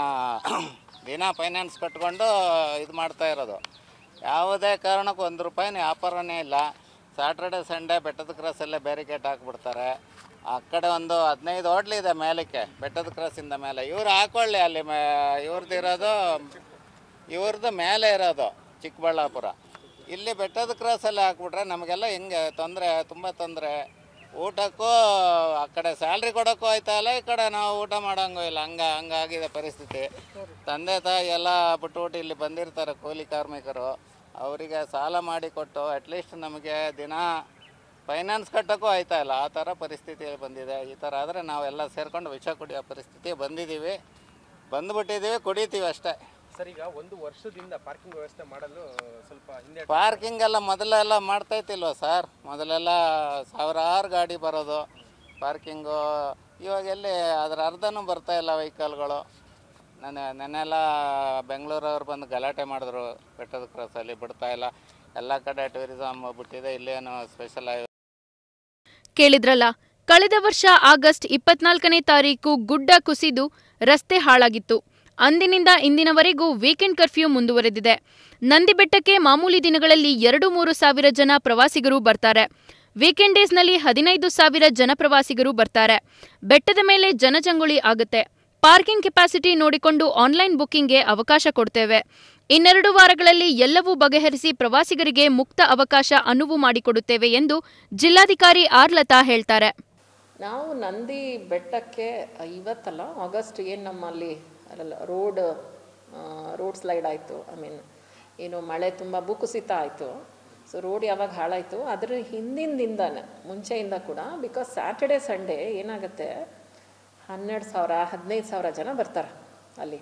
ದಿನ ಫೈನಾನ್ಸ್ ಕಟ್ಕೊಂಡು ಇದು ಮಾಡ್ತಾ ಇರೋದು ಯಾವುದೇ ಕಾರಣಕ್ಕೂ ಒಂದು ರೂಪಾಯಿನ ವ್ಯಾಪಾರನೇ ಇಲ್ಲ ಸ್ಯಾಟರ್ಡೆ ಸಂಡೇ ಬೆಟ್ಟದ ಕ್ರಾಸಲ್ಲೇ ಬ್ಯಾರಿಕೇಡ್ ಹಾಕ್ಬಿಡ್ತಾರೆ ಆ ಕಡೆ ಒಂದು ಹದಿನೈದು ಹೋಟ್ಲ್ ಇದೆ ಮೇಲಕ್ಕೆ ಬೆಟ್ಟದ ಕ್ರಾಸಿಂದ ಮೇಲೆ ಇವ್ರು ಹಾಕೊಳ್ಳಿ ಅಲ್ಲಿ ಮೇ ಇವ್ರದ್ದು ಇರೋದು ಇವ್ರದ್ದು ಮೇಲೆ ಇರೋದು ಚಿಕ್ಕಬಳ್ಳಾಪುರ ಇಲ್ಲಿ ಬೆಟ್ಟದ ಕ್ರಾಸಲ್ಲಿ ಹಾಕ್ಬಿಟ್ರೆ ನಮಗೆಲ್ಲ ಹಿಂಗೆ ತೊಂದರೆ ತುಂಬ ತೊಂದರೆ ಊಟಕ್ಕೂ ಆ ಕಡೆ ಸ್ಯಾಲ್ರಿ ಕೊಡೋಕ್ಕೂ ಆಯ್ತಾ ಇಲ್ಲ ಈ ಕಡೆ ನಾವು ಊಟ ಮಾಡೋಂಗೂ ಇಲ್ಲ ಹಂಗ ಹಂಗಾಗಿದೆ ಪರಿಸ್ಥಿತಿ ತಂದೆ ತಾಯಿ ಎಲ್ಲ ಬಿಟ್ಬಿಟ್ಟು ಇಲ್ಲಿ ಬಂದಿರ್ತಾರೆ ಕೂಲಿ ಕಾರ್ಮಿಕರು ಅವರಿಗೆ ಸಾಲ ಮಾಡಿ ಕೊಟ್ಟು ಅಟ್ಲೀಸ್ಟ್ ನಮಗೆ ದಿನ ಫೈನಾನ್ಸ್ ಕಟ್ಟೋಕ್ಕೂ ಆಯ್ತಾ ಇಲ್ಲ ಆ ಥರ ಪರಿಸ್ಥಿತಿ ಬಂದಿದೆ ಈ ಥರ ಆದರೆ ನಾವೆಲ್ಲ ಸೇರ್ಕೊಂಡು ವಿಷ ಕುಡಿಯೋ ಪರಿಸ್ಥಿತಿ ಬಂದಿದ್ದೀವಿ ಬಂದುಬಿಟ್ಟಿದ್ದೀವಿ ಕುಡಿತೀವಿ ಅಷ್ಟೇ ಸರ್ ಈಗ ಒಂದು ವರ್ಷದಿಂದ ಪಾರ್ಕಿಂಗ್ ವ್ಯವಸ್ಥೆ ಮಾಡಲು ಸ್ವಲ್ಪ ಹಿಂದೆ ಪಾರ್ಕಿಂಗ್ ಎಲ್ಲ ಮೊದಲೆಲ್ಲ ಮಾಡ್ತೈತಿಲ್ವ ಸರ್ ಮೊದಲೆಲ್ಲ ಸಾವಿರಾರು ಗಾಡಿ ಬರೋದು ಪಾರ್ಕಿಂಗು ಇವಾಗ ಎಲ್ಲಿ ಅದರ ಅರ್ಧನೂ ಬರ್ತಾ ಇಲ್ಲ ವೆಹಿಕಲ್ಗಳು ನನ್ನ ನೆನ್ನೆಲ್ಲ ಬೆಂಗಳೂರವ್ರು ಬಂದು ಗಲಾಟೆ ಮಾಡಿದ್ರು ಬೆಟ್ಟದ ಕ್ರಾಸಲ್ಲಿ ಬಿಡ್ತಾ ಇಲ್ಲ ಎಲ್ಲ ಕಡೆ ಟೂರಿಸಮ್ ಬಿಟ್ಟಿದೆ ಇಲ್ಲೇನು ಸ್ಪೆಷಲ್ ಆಗಿ ಕೇಳಿದ್ರಲ್ಲ ಕಳೆದ ವರ್ಷ ಆಗಸ್ಟ್ ಇಪ್ಪತ್ನಾಲ್ಕನೇ ತಾರೀಕು ಗುಡ್ಡ ಕುಸಿದು ರಸ್ತೆ ಹಾಳಾಗಿತ್ತು ಅಂದಿನಿಂದ ಇಂದಿನವರೆಗೂ ವೀಕೆಂಡ್ ಕರ್ಫ್ಯೂ ಮುಂದುವರೆದಿದೆ ನಂದಿ ಬೆಟ್ಟಕ್ಕೆ ಮಾಮೂಲಿ ದಿನಗಳಲ್ಲಿ ಎರಡು ಮೂರು ಸಾವಿರ ಜನ ಪ್ರವಾಸಿಗರು ಬರ್ತಾರೆ ವೀಕೆಂಡ್ ಡೇಸ್ನಲ್ಲಿ ಹದಿನೈದು ಸಾವಿರ ಜನ ಪ್ರವಾಸಿಗರು ಬರ್ತಾರೆ ಬೆಟ್ಟದ ಮೇಲೆ ಜನಜಂಗುಳಿ ಆಗುತ್ತೆ ಪಾರ್ಕಿಂಗ್ ಕೆಪಾಸಿಟಿ ನೋಡಿಕೊಂಡು ಆನ್ಲೈನ್ ಬುಕ್ಕಿಂಗ್ಗೆ ಅವಕಾಶ ಕೊಡ್ತೇವೆ ಇನ್ನೆರಡು ವಾರಗಳಲ್ಲಿ ಎಲ್ಲವೂ ಬಗೆಹರಿಸಿ ಪ್ರವಾಸಿಗರಿಗೆ ಮುಕ್ತ ಅವಕಾಶ ಅನುವು ಮಾಡಿಕೊಡುತ್ತೇವೆ ಎಂದು ಜಿಲ್ಲಾಧಿಕಾರಿ ಆರ್ ಲತಾ ಹೇಳ್ತಾರೆ ನಾವು ನಂದಿ ಬೆಟ್ಟಕ್ಕೆ ಇವತ್ತಲ್ಲ ಆಗಸ್ಟ್ ಏನು ನಮ್ಮಲ್ಲಿ ರೋಡ್ ರೋಡ್ ಸ್ಲೈಡ್ ಆಯಿತು ಐ ಮೀನ್ ಏನು ಮಳೆ ತುಂಬ ಭೂಕುಸಿತ ಆಯಿತು ಸೊ ರೋಡ್ ಯಾವಾಗ ಹಾಳಾಯಿತು ಅದರ ಹಿಂದಿಂದಿಂದನೇ ಮುಂಚೆಯಿಂದ ಕೂಡ ಬಿಕಾಸ್ ಸ್ಯಾಟರ್ಡೆ ಸಂಡೇ ಏನಾಗುತ್ತೆ ಹನ್ನೆರಡು ಸಾವಿರ ಹದಿನೈದು ಸಾವಿರ ಜನ ಬರ್ತಾರೆ ಅಲ್ಲಿ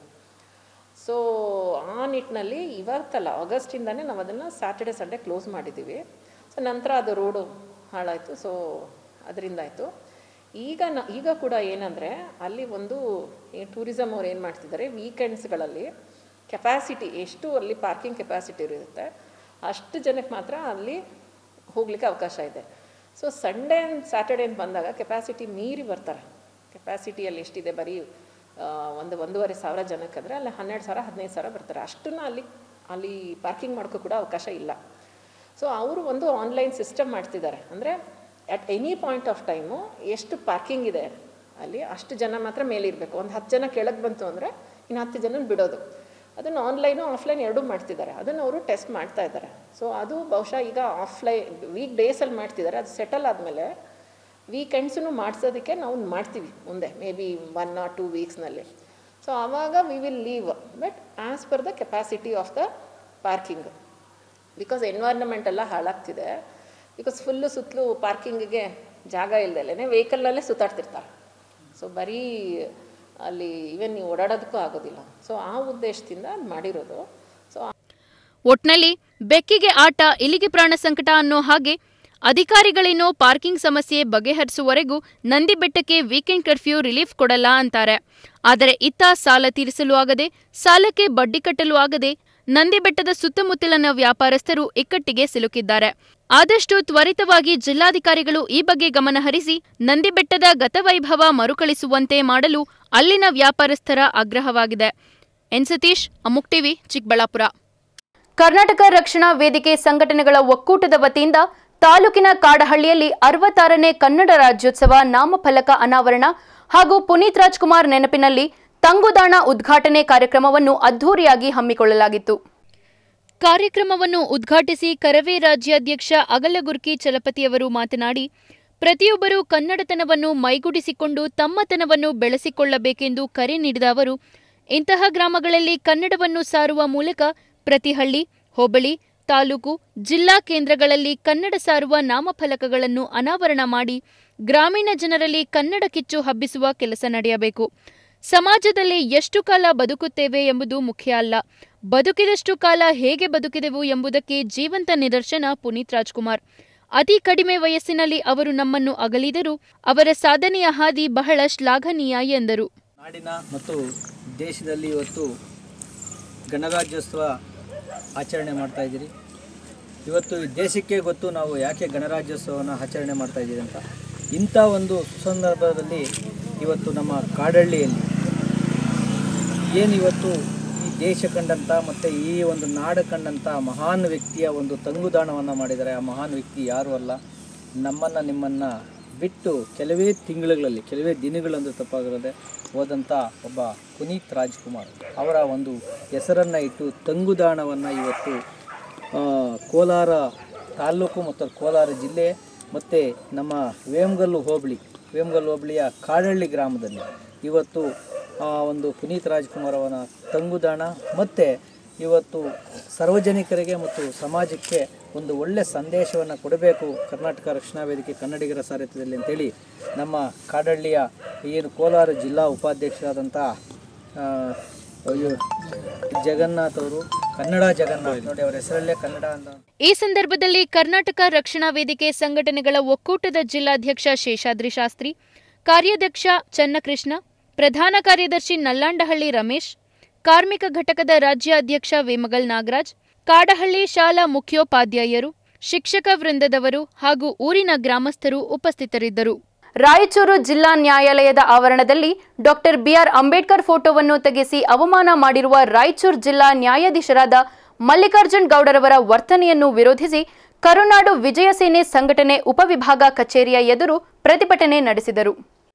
ಸೊ ಆ ನಿಟ್ಟಿನಲ್ಲಿ ಇವತ್ತಲ್ಲ ಆಗಸ್ಟಿಂದನೇ ನಾವು ಅದನ್ನು ಸ್ಯಾಟರ್ಡೆ ಸಂಡೇ ಕ್ಲೋಸ್ ಮಾಡಿದ್ದೀವಿ ಸೊ ನಂತರ ಅದು ರೋಡು ಹಾಳಾಯಿತು ಸೊ ಅದರಿಂದ ಆಯಿತು ಈಗ ನ ಈಗ ಕೂಡ ಏನಂದರೆ ಅಲ್ಲಿ ಒಂದು ಟೂರಿಸಮ್ ಅವ್ರು ಏನು ಮಾಡ್ತಿದ್ದಾರೆ ವೀಕೆಂಡ್ಸ್ಗಳಲ್ಲಿ ಕೆಪಾಸಿಟಿ ಎಷ್ಟು ಅಲ್ಲಿ ಪಾರ್ಕಿಂಗ್ ಕೆಪಾಸಿಟಿ ಇರುತ್ತೆ ಅಷ್ಟು ಜನಕ್ಕೆ ಮಾತ್ರ ಅಲ್ಲಿ ಹೋಗಲಿಕ್ಕೆ ಅವಕಾಶ ಇದೆ ಸೊ ಸಂಡೇ ಆ್ಯಂಡ್ ಸ್ಯಾಟರ್ಡೇ ಅಂತ ಬಂದಾಗ ಕೆಪಾಸಿಟಿ ಮೀರಿ ಬರ್ತಾರೆ ಕೆಪಾಸಿಟಿಯಲ್ಲಿ ಎಷ್ಟಿದೆ ಬರೀ ಆ, ಒಂದು ಒಂದೂವರೆ ಸಾವಿರ ಜನಕ್ಕಾದರೆ ಅಲ್ಲಿ ಹನ್ನೆರಡು ಸಾವಿರ ಹದಿನೈದು ಸಾವಿರ ಬರ್ತಾರೆ ಅಷ್ಟನ್ನು ಅಲ್ಲಿ ಅಲ್ಲಿ ಪಾರ್ಕಿಂಗ್ ಮಾಡೋಕ್ಕೂ ಕೂಡ ಅವಕಾಶ ಇಲ್ಲ ಸೊ ಅವರು ಒಂದು ಆನ್ಲೈನ್ ಸಿಸ್ಟಮ್ ಮಾಡ್ತಿದ್ದಾರೆ ಅಂದರೆ at any point of time ಎಷ್ಟು ಪಾರ್ಕಿಂಗ್ ಇದೆ ಅಲ್ಲಿ ಅಷ್ಟು ಜನ ಮಾತ್ರ ಮೇಲಿರಬೇಕು ಒಂದು ಹತ್ತು ಜನ ಕೆಳಗೆ ಬಂತು ಅಂದರೆ ಇನ್ನು ಹತ್ತು ಜನ ಬಿಡೋದು ಅದನ್ನು ಆನ್ಲೈನು ಆಫ್ಲೈನ್ ಎರಡೂ ಮಾಡ್ತಿದ್ದಾರೆ ಅದನ್ನು ಅವರು ಟೆಸ್ಟ್ ಮಾಡ್ತಾ ಇದ್ದಾರೆ ಸೊ ಅದು ಬಹುಶಃ ಈಗ ಆಫ್ಲೈನ್ ವೀಕ್ ಡೇಸಲ್ಲಿ ಮಾಡ್ತಿದ್ದಾರೆ ಅದು ಸೆಟಲ್ ಆದಮೇಲೆ ವೀಕೆಂಡ್ಸನ್ನು ಮಾಡಿಸೋದಕ್ಕೆ ನಾವು ಮಾಡ್ತೀವಿ ಮುಂದೆ maybe one or two ವೀಕ್ಸ್ನಲ್ಲಿ ಸೊ ಆವಾಗ we will leave but as per the capacity of the parking because environment ಎಲ್ಲ ಹಾಳಾಗ್ತಿದೆ ಬಿಕಾಸ್ ಫುಲ್ಲು ಸುತ್ತಲೂ ಪಾರ್ಕಿಂಗಿಗೆ ಜಾಗ ಇಲ್ದಲೇ ವೆಹಿಕಲ್ನಲ್ಲೇ ಸುತ್ತಾಡ್ತಿರ್ತಾರೆ ಸೊ ಬರೀ ಅಲ್ಲಿ ಈವನ್ ನೀವು ಓಡಾಡೋದಕ್ಕೂ ಆಗೋದಿಲ್ಲ ಸೊ ಆ ಉದ್ದೇಶದಿಂದ ಅದು ಮಾಡಿರೋದು ಸೊ ಒಟ್ನಲ್ಲಿ ಬೆಕ್ಕಿಗೆ ಆಟ ಇಲಿಗೆ ಪ್ರಾಣ ಸಂಕಟ ಅನ್ನೋ ಹಾಗೆ ಅಧಿಕಾರಿಗಳೇನೋ ಪಾರ್ಕಿಂಗ್ ಸಮಸ್ಯೆ ಬಗೆಹರಿಸುವವರೆಗೂ ನಂದಿ ಬೆಟ್ಟಕ್ಕೆ ವೀಕೆಂಡ್ ಕರ್ಫ್ಯೂ ರಿಲೀಫ್ ಕೊಡಲ್ಲ ಅಂತಾರೆ ಆದರೆ ಇತ್ತ ಸಾಲ ತೀರಿಸಲು ಆಗದೆ ಸಾಲಕ್ಕೆ ಬಡ್ಡಿ ಕಟ್ಟಲು ಆಗದೆ ನಂದಿ ಬೆಟ್ಟದ ಸುತ್ತಮುತ್ತಲಿನ ವ್ಯಾಪಾರಸ್ಥರು ಇಕ್ಕಟ್ಟಿಗೆ ಸಿಲುಕಿದ್ದಾರೆ ಆದಷ್ಟು ತ್ವರಿತವಾಗಿ ಜಿಲ್ಲಾಧಿಕಾರಿಗಳು ಈ ಬಗ್ಗೆ ಗಮನ ಹರಿಸಿ ನಂದಿ ಬೆಟ್ಟದ ಗತವೈಭವ ಮರುಕಳಿಸುವಂತೆ ಮಾಡಲು ಅಲ್ಲಿನ ವ್ಯಾಪಾರಸ್ಥರ ಆಗ್ರಹವಾಗಿದೆ ಎನ್ ಸತೀಶ್ ಅಮುಕ್ ಟಿವಿ ಚಿಕ್ಕಬಳ್ಳಾಪುರ ಕರ್ನಾಟಕ ರಕ್ಷಣಾ ವೇದಿಕೆ ಸಂಘಟನೆಗಳ ಒಕ್ಕೂಟದ ವತಿಯಿಂದ ತಾಲೂಕಿನ ಕಾಡಹಳ್ಳಿಯಲ್ಲಿ ಅರವತ್ತಾರನೇ ಕನ್ನಡ ರಾಜ್ಯೋತ್ಸವ ನಾಮಫಲಕ ಅನಾವರಣ ಹಾಗೂ ಪುನೀತ್ ರಾಜ್ಕುಮಾರ್ ನೆನಪಿನಲ್ಲಿ ತಂಗುದಾಣ ಉದ್ಘಾಟನೆ ಕಾರ್ಯಕ್ರಮವನ್ನು ಅದ್ಧೂರಿಯಾಗಿ ಹಮ್ಮಿಕೊಳ್ಳಲಾಗಿತ್ತು ಕಾರ್ಯಕ್ರಮವನ್ನು ಉದ್ಘಾಟಿಸಿ ಕರವೇ ರಾಜ್ಯಾಧ್ಯಕ್ಷ ಅಗಲಗುರ್ಕಿ ಚಲಪತಿಯವರು ಮಾತನಾಡಿ ಪ್ರತಿಯೊಬ್ಬರೂ ಕನ್ನಡತನವನ್ನು ಮೈಗೂಡಿಸಿಕೊಂಡು ತಮ್ಮತನವನ್ನು ಬೆಳೆಸಿಕೊಳ್ಳಬೇಕೆಂದು ಕರೆ ನೀಡಿದ ಅವರು ಇಂತಹ ಗ್ರಾಮಗಳಲ್ಲಿ ಕನ್ನಡವನ್ನು ಸಾರುವ ಮೂಲಕ ಪ್ರತಿ ಹಳ್ಳಿ ಹೋಬಳಿ ತಾಲೂಕು ಜಿಲ್ಲಾ ಕೇಂದ್ರಗಳಲ್ಲಿ ಕನ್ನಡ ಸಾರುವ ನಾಮಫಲಕಗಳನ್ನು ಅನಾವರಣ ಮಾಡಿ ಗ್ರಾಮೀಣ ಜನರಲ್ಲಿ ಕನ್ನಡ ಕಿಚ್ಚು ಹಬ್ಬಿಸುವ ಕೆಲಸ ನಡೆಯಬೇಕು ಸಮಾಜದಲ್ಲಿ ಎಷ್ಟು ಕಾಲ ಬದುಕುತ್ತೇವೆ ಎಂಬುದು ಮುಖ್ಯ ಅಲ್ಲ ಬದುಕಿದಷ್ಟು ಕಾಲ ಹೇಗೆ ಬದುಕಿದೆವು ಎಂಬುದಕ್ಕೆ ಜೀವಂತ ನಿದರ್ಶನ ಪುನೀತ್ ರಾಜ್ಕುಮಾರ್ ಅತಿ ಕಡಿಮೆ ವಯಸ್ಸಿನಲ್ಲಿ ಅವರು ನಮ್ಮನ್ನು ಅಗಲಿದರೂ ಅವರ ಸಾಧನೆಯ ಹಾದಿ ಬಹಳ ಶ್ಲಾಘನೀಯ ಎಂದರು ನಾಡಿನ ಮತ್ತು ದೇಶದಲ್ಲಿ ಇವತ್ತು ಗಣರಾಜ್ಯೋತ್ಸವ ಆಚರಣೆ ಮಾಡ್ತಾ ಇದ್ದೀರಿ ಇವತ್ತು ಈ ದೇಶಕ್ಕೆ ಗೊತ್ತು ನಾವು ಯಾಕೆ ಗಣರಾಜ್ಯೋತ್ಸವನ ಆಚರಣೆ ಮಾಡ್ತಾ ಇದ್ದೀರಿ ಅಂತ ಇಂಥ ಒಂದು ಸುಸಂದರ್ಭದಲ್ಲಿ ಇವತ್ತು ನಮ್ಮ ಕಾಡಹಳ್ಳಿಯಲ್ಲಿ ಏನು ಇವತ್ತು ಈ ದೇಶ ಕಂಡಂಥ ಮತ್ತು ಈ ಒಂದು ನಾಡು ಕಂಡಂಥ ಮಹಾನ್ ವ್ಯಕ್ತಿಯ ಒಂದು ತಂಗುದಾಣವನ್ನು ಮಾಡಿದ್ದಾರೆ ಆ ಮಹಾನ್ ವ್ಯಕ್ತಿ ಯಾರೂ ಅಲ್ಲ ನಮ್ಮನ್ನು ನಿಮ್ಮನ್ನು ಬಿಟ್ಟು ಕೆಲವೇ ತಿಂಗಳುಗಳಲ್ಲಿ ಕೆಲವೇ ದಿನಗಳಂದು ತಪ್ಪಾಗಿರದೆ ಹೋದಂಥ ಒಬ್ಬ ಪುನೀತ್ ರಾಜ್ಕುಮಾರ್ ಅವರ ಒಂದು ಹೆಸರನ್ನು ಇಟ್ಟು ತಂಗುದಾಣವನ್ನು ಇವತ್ತು ಆ, ಕೋಲಾರ ತಾಲ್ಲೂಕು ಮತ್ತು ಕೋಲಾರ ಜಿಲ್ಲೆ ಮತ್ತು ನಮ್ಮ ವೇಮಗಲ್ಲು ಹೋಬಳಿ ವೇಮಗಲ್ಲು ಹೋಬಳಿಯ ಕಾಡಹಳ್ಳಿ ಗ್ರಾಮದಲ್ಲಿ ಇವತ್ತು ಆ ಒಂದು ಪುನೀತ್ ರಾಜ್ಕುಮಾರ್ ಅವನ ತಂಗುದಾಣ ಮತ್ತು ಇವತ್ತು ಸಾರ್ವಜನಿಕರಿಗೆ ಮತ್ತು ಸಮಾಜಕ್ಕೆ ಒಂದು ಒಳ್ಳೆಯ ಸಂದೇಶವನ್ನು ಕೊಡಬೇಕು ಕರ್ನಾಟಕ ರಕ್ಷಣಾ ವೇದಿಕೆ ಕನ್ನಡಿಗರ ಸಾರಥ್ಯದಲ್ಲಿ ಅಂತೇಳಿ ನಮ್ಮ ಕಾಡಹಳ್ಳಿಯ ಏನು ಕೋಲಾರ ಜಿಲ್ಲಾ ಉಪಾಧ್ಯಕ್ಷರಾದಂಥ ಆ, ಅಯ್ಯೋ, ಜಗನ್ನಾಥ್ ಅವರು ಕನ್ನಡ ಜಗನ್ನಾಥ್ ನೋಡಿ ಅವರ ಹೆಸರಲ್ಲೇ ಕನ್ನಡ ಅಂತ ಈ ಸಂದರ್ಭದಲ್ಲಿ ಕರ್ನಾಟಕ ರಕ್ಷಣಾ ವೇದಿಕೆ ಸಂಘಟನೆಗಳ ಒಕ್ಕೂಟದ ಜಿಲ್ಲಾಧ್ಯಕ್ಷ ಶೇಷಾದ್ರಿ ಶಾಸ್ತ್ರಿ ಕಾರ್ಯಾಧ್ಯಕ್ಷ ಚನ್ನಕೃಷ್ಣ ಪ್ರಧಾನ ಕಾರ್ಯದರ್ಶಿ ನಲ್ಲಾಂಡಹಳ್ಳಿ ರಮೇಶ್ ಕಾರ್ಮಿಕ ಘಟಕದ ರಾಜ್ಯಾಧ್ಯಕ್ಷ ವೇಮಗಲ್ ನಾಗರಾಜ್ ಕಾಡಹಳ್ಳಿ ಶಾಲಾ ಮುಖ್ಯೋಪಾಧ್ಯಾಯರು ಶಿಕ್ಷಕ ವೃಂದದವರು ಹಾಗೂ ಊರಿನ ಗ್ರಾಮಸ್ಥರು ಉಪಸ್ಥಿತರಿದ್ದರು ರಾಯಚೂರು ಜಿಲ್ಲಾ ನ್ಯಾಯಾಲಯದ ಆವರಣದಲ್ಲಿ ಡಾಕ್ಟರ್ ಬಿಆರ್ ಅಂಬೇಡ್ಕರ್ ಫೋಟೋವನ್ನು ತೆಗೆಸಿ ಅವಮಾನ ಮಾಡಿರುವ ರಾಯಚೂರು ಜಿಲ್ಲಾ ನ್ಯಾಯಾಧೀಶರಾದ ಮಲ್ಲಿಕಾರ್ಜುನ್ ಗೌಡರವರ ವರ್ತನೆಯನ್ನು ವಿರೋಧಿಸಿ ಕರುನಾಡು ವಿಜಯ ಸೇನೆ ಸಂಘಟನೆ ಉಪವಿಭಾಗ ಕಚೇರಿಯ ಎದುರು ಪ್ರತಿಭಟನೆ ನಡೆಸಿದರು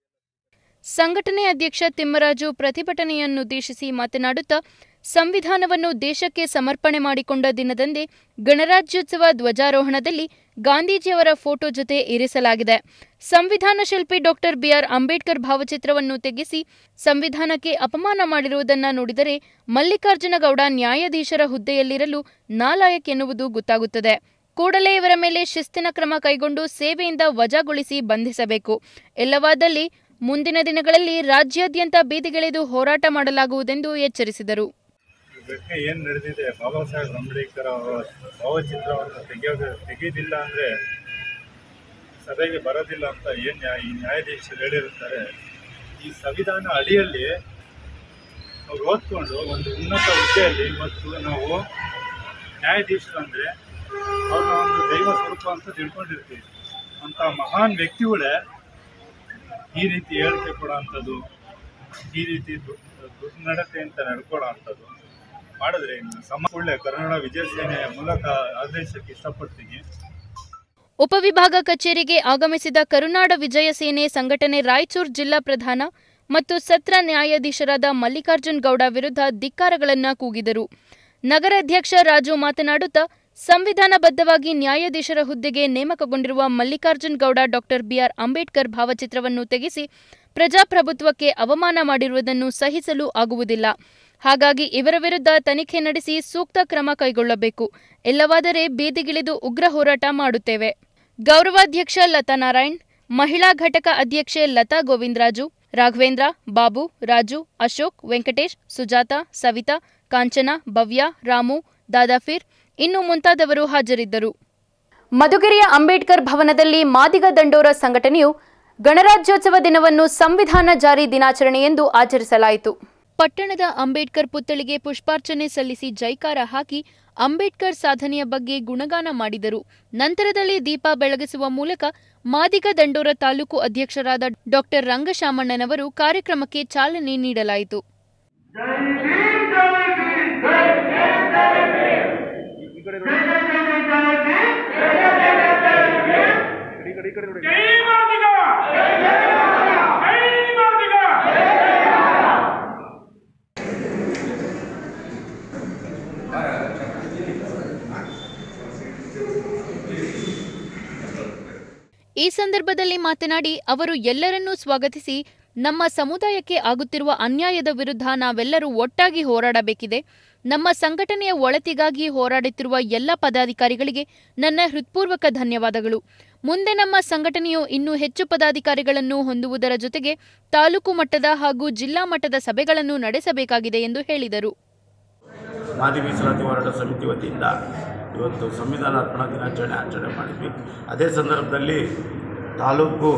ಸಂಘಟನೆ ಅಧ್ಯಕ್ಷ ತಿಮ್ಮರಾಜು ಪ್ರತಿಭಟನೆಯನ್ನುದ್ದೇಶಿಸಿ ಮಾತನಾಡುತ್ತಾ ಸಂವಿಧಾನವನ್ನು ದೇಶಕ್ಕೆ ಸಮರ್ಪಣೆ ಮಾಡಿಕೊಂಡ ದಿನದಂದೇ ಗಣರಾಜ್ಯೋತ್ಸವ ಧ್ವಜಾರೋಹಣದಲ್ಲಿ ಗಾಂಧೀಜಿಯವರ ಫೋಟೋ ಜೊತೆ ಇರಿಸಲಾಗಿದೆ ಸಂವಿಧಾನ ಶಿಲ್ಪಿ ಡಾಕ್ಟರ್ ಬಿಆರ್ ಅಂಬೇಡ್ಕರ್ ಭಾವಚಿತ್ರವನ್ನು ತೆಗೆಸಿ ಸಂವಿಧಾನಕ್ಕೆ ಅಪಮಾನ ಮಾಡಿರುವುದನ್ನ ನೋಡಿದರೆ ಮಲ್ಲಿಕಾರ್ಜುನ ಗೌಡ ನ್ಯಾಯಾಧೀಶರ ಹುದ್ದೆಯಲ್ಲಿರಲು ನಾಲಾಯಕ್ ಎನ್ನುವುದು ಗೊತ್ತಾಗುತ್ತದೆ ಕೂಡಲೇ ಇವರ ಮೇಲೆ ಶಿಸ್ತಿನ ಕ್ರಮ ಕೈಗೊಂಡು ಸೇವೆಯಿಂದ ವಜಾಗೊಳಿಸಿ ಬಂಧಿಸಬೇಕು ಇಲ್ಲವಾದಲ್ಲಿ ಮುಂದಿನ ದಿನಗಳಲ್ಲಿ ರಾಜ್ಯಾದ್ಯಂತ ಬೀದಿಗಿಳಿದು ಹೋರಾಟ ಮಾಡಲಾಗುವುದೆಂದು ಎಚ್ಚರಿಸಿದರು ಘಟನೆ ಏನು ನಡೆದಿದೆ ಬಾಬಾ ಸಾಹೇಬ್ ಅಂಬೇಡ್ಕರ್ ಅವರ ಭಾವಚಿತ್ರವನ್ನು ತೆಗೆಯೋದು ತೆಗೆಯೋದಿಲ್ಲ ಅಂದರೆ ಸಭೆಗೆ ಬರೋದಿಲ್ಲ ಅಂತ ಏನು ನ್ಯಾಯ ಈ ನ್ಯಾಯಾಧೀಶರು ಹೇಳಿರುತ್ತಾರೆ ಈ ಸಂವಿಧಾನ ಅಡಿಯಲ್ಲಿ ಅವ್ರು ಓದ್ಕೊಂಡು ಒಂದು ಉನ್ನತ ಹುದ್ದೆಯಲ್ಲಿ ಮತ್ತು ನಾವು ನ್ಯಾಯಾಧೀಶರು ಅಂದರೆ ಅವ್ರನ್ನ ಒಂದು ದೈವ ಸ್ವರೂಪ ಅಂತ ತಿಳ್ಕೊಂಡಿರ್ತೀವಿ ಅಂತ ಮಹಾನ್ ವ್ಯಕ್ತಿಗಳೇ ಈ ರೀತಿ ಹೇಳಿಕೆ ಕೊಡೋ ಅಂಥದ್ದು ಈ ರೀತಿ ದು- ದುರ್ನಡತೆ ಅಂತ ನಡ್ಕೊಳ್ಳೋ ಅಂಥದ್ದು ಮಾಡಿದ್ರೆ ಇನ್ನು ಸಮ ಒಳ್ಳೆ ಕನ್ನಡ ವಿಜಯ ಸೇನೆಯ ಮೂಲಕ ಆದೇಶಕ್ಕೆ ಇಷ್ಟಪಡ್ತೀನಿ ಉಪವಿಭಾಗ ಕಚೇರಿಗೆ ಆಗಮಿಸಿದ ಕರುನಾಡ ವಿಜಯ ಸೇನೆ ಸಂಘಟನೆ ರಾಯಚೂರು ಜಿಲ್ಲಾ ಪ್ರಧಾನ ಮತ್ತು ಸತ್ರ ನ್ಯಾಯಾಧೀಶರಾದ ಮಲ್ಲಿಕಾರ್ಜುನ್ ಗೌಡ ವಿರುದ್ಧ ಧಿಕ್ಕಾರಗಳನ್ನ ಕೂಗಿದರು ನಗರಾಧ್ಯಕ್ಷ ರಾಜು ಮಾತನಾಡುತ್ತಾ ಸಂವಿಧಾನಬದ್ಧವಾಗಿ ನ್ಯಾಯಾಧೀಶರ ಹುದ್ದೆಗೆ ನೇಮಕಗೊಂಡಿರುವ ಮಲ್ಲಿಕಾರ್ಜುನ್ ಗೌಡ ಡಾಕ್ಟರ್ ಬಿಆರ್ ಅಂಬೇಡ್ಕರ್ ಭಾವಚಿತ್ರವನ್ನು ತೆಗೆಸಿ ಪ್ರಜಾಪ್ರಭುತ್ವಕ್ಕೆ ಅವಮಾನ ಮಾಡಿರುವುದನ್ನು ಸಹಿಸಲು ಆಗುವುದಿಲ್ಲ ಹಾಗಾಗಿ ಇವರ ವಿರುದ್ಧ ತನಿಖೆ ನಡೆಸಿ ಸೂಕ್ತ ಕ್ರಮ ಕೈಗೊಳ್ಳಬೇಕು ಇಲ್ಲವಾದರೆ ಬೀದಿಗಿಳಿದು ಉಗ್ರ ಹೋರಾಟ ಮಾಡುತ್ತೇವೆ ಗೌರವಾಧ್ಯಕ್ಷ ಲತಾ ನಾರಾಯಣ್ ಮಹಿಳಾ ಘಟಕ ಅಧ್ಯಕ್ಷೆ ಲತಾ ಗೋವಿಂದರಾಜು ರಾಘವೇಂದ್ರ ಬಾಬು ರಾಜು ಅಶೋಕ್ ವೆಂಕಟೇಶ್ ಸುಜಾತ ಸವಿತಾ ಕಾಂಚನ ಭವ್ಯ ರಾಮು ದಾದಾಫೀರ್ ಇನ್ನು ಮುಂತಾದವರು ಹಾಜರಿದ್ದರು ಮಧುಗಿರಿಯ ಅಂಬೇಡ್ಕರ್ ಭವನದಲ್ಲಿ ಮಾದಿಗ ದಂಡೋರ ಸಂಘಟನೆಯು ಗಣರಾಜ್ಯೋತ್ಸವ ದಿನವನ್ನು ಸಂವಿಧಾನ ಜಾರಿ ದಿನಾಚರಣೆ ಎಂದು ಆಚರಿಸಲಾಯಿತು ಪಟ್ಟಣದ ಅಂಬೇಡ್ಕರ್ ಪುತ್ಥಳಿಗೆ ಪುಷ್ಪಾರ್ಚನೆ ಸಲ್ಲಿಸಿ ಜೈಕಾರ ಹಾಕಿ ಅಂಬೇಡ್ಕರ್ ಸಾಧನೆಯ ಬಗ್ಗೆ ಗುಣಗಾನ ಮಾಡಿದರು ನಂತರದಲ್ಲಿ ದೀಪ ಬೆಳಗಿಸುವ ಮೂಲಕ ಮಾದಿಗ ದಂಡೋರ ತಾಲೂಕು ಅಧ್ಯಕ್ಷರಾದ ಡಾಕ್ಟರ್ ರಂಗಶಾಮಣ್ಣನವರು ಕಾರ್ಯಕ್ರಮಕ್ಕೆ ಚಾಲನೆ ನೀಡಲಾಯಿತು ಈ ಸಂದರ್ಭದಲ್ಲಿ ಮಾತನಾಡಿ ಅವರು ಎಲ್ಲರನ್ನೂ ಸ್ವಾಗತಿಸಿ ನಮ್ಮ ಸಮುದಾಯಕ್ಕೆ ಆಗುತ್ತಿರುವ ಅನ್ಯಾಯದ ವಿರುದ್ಧ ನಾವೆಲ್ಲರೂ ಒಟ್ಟಾಗಿ ಹೋರಾಡಬೇಕಿದೆ ನಮ್ಮ ಸಂಘಟನೆಯ ಒಳತಿಗಾಗಿ ಹೋರಾಡುತ್ತಿರುವ ಎಲ್ಲ ಪದಾಧಿಕಾರಿಗಳಿಗೆ ನನ್ನ ಹೃತ್ಪೂರ್ವಕ ಧನ್ಯವಾದಗಳು ಮುಂದೆ ನಮ್ಮ ಸಂಘಟನೆಯು ಇನ್ನೂ ಹೆಚ್ಚು ಪದಾಧಿಕಾರಿಗಳನ್ನು ಹೊಂದುವುದರ ಜೊತೆಗೆ ತಾಲೂಕು ಮಟ್ಟದ ಹಾಗೂ ಜಿಲ್ಲಾ ಮಟ್ಟದ ಸಭೆಗಳನ್ನು ನಡೆಸಬೇಕಾಗಿದೆ ಎಂದು ಹೇಳಿದರು ಮಾದಿ ಮೀಸಲಾತಿ ಹೋರಾಟ ಸಮಿತಿ ವತಿಯಿಂದ ಇವತ್ತು ಸಂವಿಧಾನ ಅರ್ಪಣಾ ದಿನಾಚರಣೆ ಆಚರಣೆ ಮಾಡಿದ್ವಿ ಅದೇ ಸಂದರ್ಭದಲ್ಲಿ ತಾಲೂಕು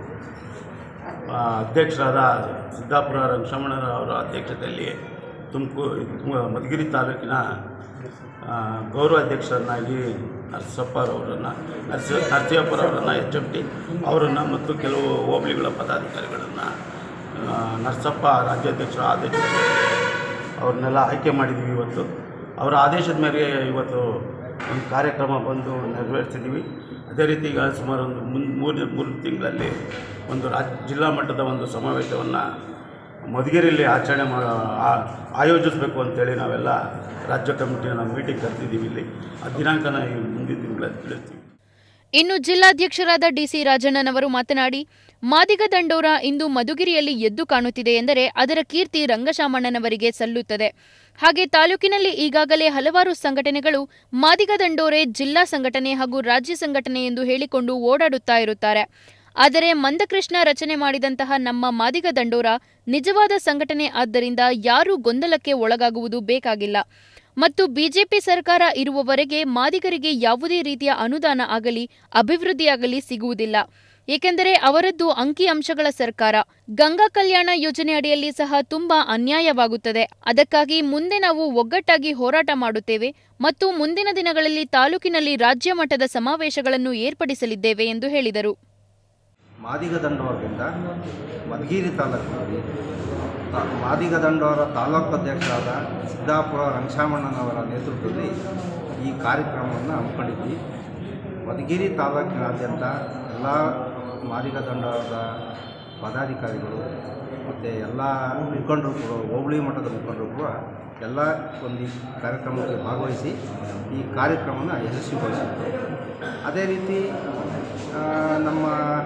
ಆ, ಅಧ್ಯಕ್ಷರಾದ ಸಿದ್ದಾಪುರ ರಂಗಶಮಣ್ಣನವರ ಅಧ್ಯಕ್ಷತೆಯಲ್ಲಿ ತುಮಕೂರು ಮಧುಗಿರಿ ತಾಲೂಕಿನ ಆ, ಗೌರವ ಅಧ್ಯಕ್ಷರನ್ನಾಗಿ ನರಸಪ್ಪರವರನ್ನು ನರಸ ನರಸಿಂಹಪ್ಪರವರನ್ನು ಎಚ್ ಎಫ್ ಟಿ ಅವರನ್ನು ಮತ್ತು ಕೆಲವು ಹೋಬಳಿಗಳ ಪದಾಧಿಕಾರಿಗಳನ್ನು ನರಸಪ್ಪ ರಾಜ್ಯಾಧ್ಯಕ್ಷರ ಆದೇಶ ಅವ್ರನ್ನೆಲ್ಲ ಆಯ್ಕೆ ಮಾಡಿದ್ದೀವಿ ಇವತ್ತು ಅವರ ಆದೇಶದ ಮೇರೆಗೆ ಇವತ್ತು ಒಂದು ಕಾರ್ಯಕ್ರಮ ಬಂದು ನೆರವೇರಿಸಿದ್ದೀವಿ ಅದೇ ರೀತಿ ಈಗ ಸುಮಾರು ಒಂದು ಮುನ್ ಮೂರು ಮೂರು ತಿಂಗಳಲ್ಲಿ ಒಂದು ರಾಜ್ ಜಿಲ್ಲಾ ಮಟ್ಟದ ಒಂದು ಸಮಾವೇಶವನ್ನು ಮಧುಗಿರಿಯಲ್ಲಿ ಆಚರಣೆ ಮಾ ಆ- ಆಯೋಜಿಸಬೇಕು ಅಂತೇಳಿ ನಾವೆಲ್ಲ ರಾಜ್ಯ ಕಮಿಟಿಯನ್ನು ಮೀಟಿಂಗ್ ಕರೆದಿದ್ದೀವಿ ಇಲ್ಲಿ ಆ ದಿನಾಂಕನ ಈ ಮುಂದಿನ ತಿಂಗಳಲ್ಲಿ ತಿಳಿಸ್ತೀವಿ ಇನ್ನು ಜಿಲ್ಲಾಧ್ಯಕ್ಷರಾದ ಡಿಸಿ ರಾಜಣ್ಣನವರು ಮಾತನಾಡಿ ಮಾದಿಗ ದಂಡೋರ ಇಂದು ಮಧುಗಿರಿಯಲ್ಲಿ ಎದ್ದು ಕಾಣುತ್ತಿದೆ ಎಂದರೆ ಅದರ ಕೀರ್ತಿ ರಂಗಶಾಮಣ್ಣನವರಿಗೆ ಸಲ್ಲುತ್ತದೆ ಹಾಗೆ ತಾಲೂಕಿನಲ್ಲಿ ಈಗಾಗಲೇ ಹಲವಾರು ಸಂಘಟನೆಗಳು ಮಾದಿಗ ದಂಡೋರೆ ಜಿಲ್ಲಾ ಸಂಘಟನೆ ಹಾಗೂ ರಾಜ್ಯ ಸಂಘಟನೆ ಎಂದು ಹೇಳಿಕೊಂಡು ಓಡಾಡುತ್ತಾ ಇರುತ್ತಾರೆ ಆದರೆ ಮಂದಕೃಷ್ಣ ರಚನೆ ಮಾಡಿದಂತಹ ನಮ್ಮ ಮಾದಿಗ ದಂಡೋರ ನಿಜವಾದ ಸಂಘಟನೆ ಆದ್ದರಿಂದ ಯಾರೂ ಗೊಂದಲಕ್ಕೆ ಒಳಗಾಗುವುದು ಬೇಕಾಗಿಲ್ಲ ಮತ್ತು ಬಿಜೆಪಿ ಸರ್ಕಾರ ಇರುವವರೆಗೆ ಮಾದಿಗರಿಗೆ ಯಾವುದೇ ರೀತಿಯ ಅನುದಾನ ಆಗಲಿ ಅಭಿವೃದ್ಧಿಯಾಗಲಿ ಸಿಗುವುದಿಲ್ಲ ಏಕೆಂದರೆ ಅವರದ್ದು ಅಂಕಿ ಅಂಶಗಳ ಸರ್ಕಾರ ಗಂಗಾ ಕಲ್ಯಾಣ ಯೋಜನೆ ಅಡಿಯಲ್ಲಿ ಸಹ ತುಂಬಾ ಅನ್ಯಾಯವಾಗುತ್ತದೆ ಅದಕ್ಕಾಗಿ ಮುಂದೆ ನಾವು ಒಗ್ಗಟ್ಟಾಗಿ ಹೋರಾಟ ಮಾಡುತ್ತೇವೆ ಮತ್ತು ಮುಂದಿನ ದಿನಗಳಲ್ಲಿ ತಾಲೂಕಿನಲ್ಲಿ ರಾಜ್ಯ ಮಟ್ಟದ ಸಮಾವೇಶಗಳನ್ನು ಏರ್ಪಡಿಸಲಿದ್ದೇವೆ ಎಂದು ಹೇಳಿದರು ಮಾದಿಗ ದಂಡೋರದಿಂದ ಮಧುಗಿರಿ ತಾಲೂಕಿನಲ್ಲಿ ತ- ಮಾದಿಗ ದಂಡೋರ ತಾಲೂಕು ಅಧ್ಯಕ್ಷರಾದ ಸಿದ್ದಾಪುರ ರಂಗಶಾಮಣ್ಣನವರ ನೇತೃತ್ವದಲ್ಲಿ ಈ ಕಾರ್ಯಕ್ರಮವನ್ನು ಹಮ್ಮಿಕೊಂಡಿದ್ವಿ ಮಧುಗಿರಿ ತಾಲೂಕಿನಾದ್ಯಂತ ಎಲ್ಲ ಮಾದಿಗ ದಂಡೋರದ ಪದಾಧಿಕಾರಿಗಳು ಮತ್ತು ಎಲ್ಲ ಮುಖಂಡರು ಕೂಡ ಹೋಬಳಿ ಮಟ್ಟದ ಮುಖಂಡರು ಕೂಡ ಎಲ್ಲ ಒಂದು ಈ ಕಾರ್ಯಕ್ರಮಕ್ಕೆ ಭಾಗವಹಿಸಿ ಈ ಕಾರ್ಯಕ್ರಮನ ಯಶಸ್ವಿಗೊಳಿಸಿದ್ರು ಅದೇ ರೀತಿ ಆ, ನಮ್ಮ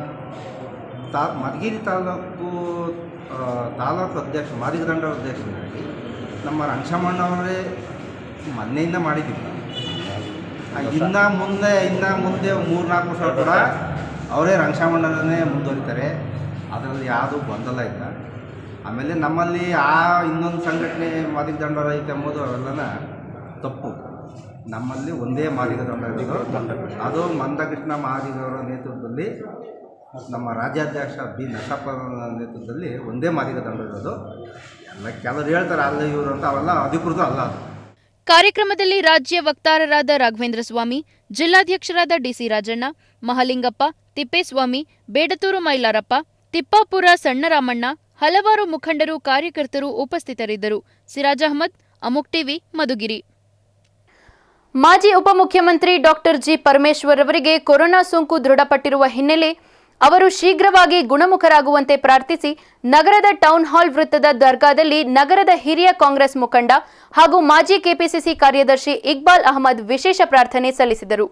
ತಾ ಮಧುಗಿರಿ ತಾಲೂಕು ಆ, ತಾಲೂಕು ಅಧ್ಯಕ್ಷ ಮಾದಿಗ ದಂಡರ ಅಧ್ಯಕ್ಷರಾಗಿ ನಮ್ಮ ರಂಗಶಮಣ್ಣವರೇ ಮೊನ್ನೆಯಿಂದ ಮಾಡಿದ್ದೀವಿ ಆ, ಇನ್ನು ಮುಂದೆ ಇನ್ನು ಮುಂದೆ ಮೂರು ನಾಲ್ಕು ವರ್ಷ ಕೂಡ ಅವರೇ ರಂಗಶಮಣ್ಣರನ್ನೇ ಮುಂದುವರಿತಾರೆ ಅದರಲ್ಲಿ ಯಾವುದೂ ಗೊಂದಲ ಇಲ್ಲ ಆಮೇಲೆ ನಮ್ಮಲ್ಲಿ ಆ ಇನ್ನೊಂದು ಸಂಘಟನೆ ಮಾದಿಗ ದಂಡೋರ ಐತೆ ಎಂಬುದು ಅವೆಲ್ಲನ ತಪ್ಪು ನಮ್ಮಲ್ಲಿ ಒಂದೇ ಮಾದಿಗ ದಂಡ ಇರೋದು ಅದು ಮಂದಕೃಷ್ಣ ಮಾದಿಗವರ ನೇತೃತ್ವದಲ್ಲಿ ನಮ್ಮ ರಾಜ್ಯಾಧ್ಯಕ್ಷ ಬಿ ನರಸಪ್ಪರ ನೇತೃತ್ವದಲ್ಲಿ ಒಂದೇ ಮಾದಿಗ ದಂಡ ಇರೋದು ಎಲ್ಲ ಕೆಲವರು ಹೇಳ್ತಾರೆ ಅಲ್ಲ ಇವರು ಅಂತ ಅವೆಲ್ಲ ಅಧಿಕೃತ ಅಲ್ಲ ಅದು ಕಾರ್ಯಕ್ರಮದಲ್ಲಿ ರಾಜ್ಯ ವಕ್ತಾರರಾದ ರಾಘವೇಂದ್ರ ಸ್ವಾಮಿ ಜಿಲ್ಲಾಧ್ಯಕ್ಷರಾದ ಡಿಸಿ ರಾಜಣ್ಣ ಮಹಲಿಂಗಪ್ಪ ತಿಪ್ಪೇಸ್ವಾಮಿ ಬೇಡತೂರು ಮೈಲಾರಪ್ಪ ತಿಪ್ಪಾಪುರ ಸಣ್ಣರಾಮಣ್ಣ ಹಲವಾರು ಮುಖಂಡರು ಕಾರ್ಯಕರ್ತರು ಉಪಸ್ಥಿತರಿದ್ದರು ಸಿರಾಜ್ ಅಹಮದ್ ಅಮುಕ್ ಟಿವಿ ಮಧುಗಿರಿ ಮಾಜಿ ಉಪಮುಖ್ಯಮಂತ್ರಿ ಡಾಕ್ಟರ್ ಜಿ ಪರಮೇಶ್ವರ್ ಅವರಿಗೆ ಕೊರೋನಾ ಸೋಂಕು ದೃಢಪಟ್ಟಿರುವ ಹಿನ್ನೆಲೆ ಅವರು ಶೀಘ್ರವಾಗಿ ಗುಣಮುಖರಾಗುವಂತೆ ಪ್ರಾರ್ಥಿಸಿ ನಗರದ ಟೌನ್ ಹಾಲ್ ವೃತ್ತದ ದರ್ಗಾದಲ್ಲಿ ನಗರದ ಹಿರಿಯ ಕಾಂಗ್ರೆಸ್ ಮುಖಂಡ ಹಾಗೂ ಮಾಜಿ ಕೆಪಿಸಿಸಿ ಕಾರ್ಯದರ್ಶಿ ಇಕ್ಬಾಲ್ ಅಹಮದ್ ವಿಶೇಷ ಪ್ರಾರ್ಥನೆ ಸಲ್ಲಿಸಿದರು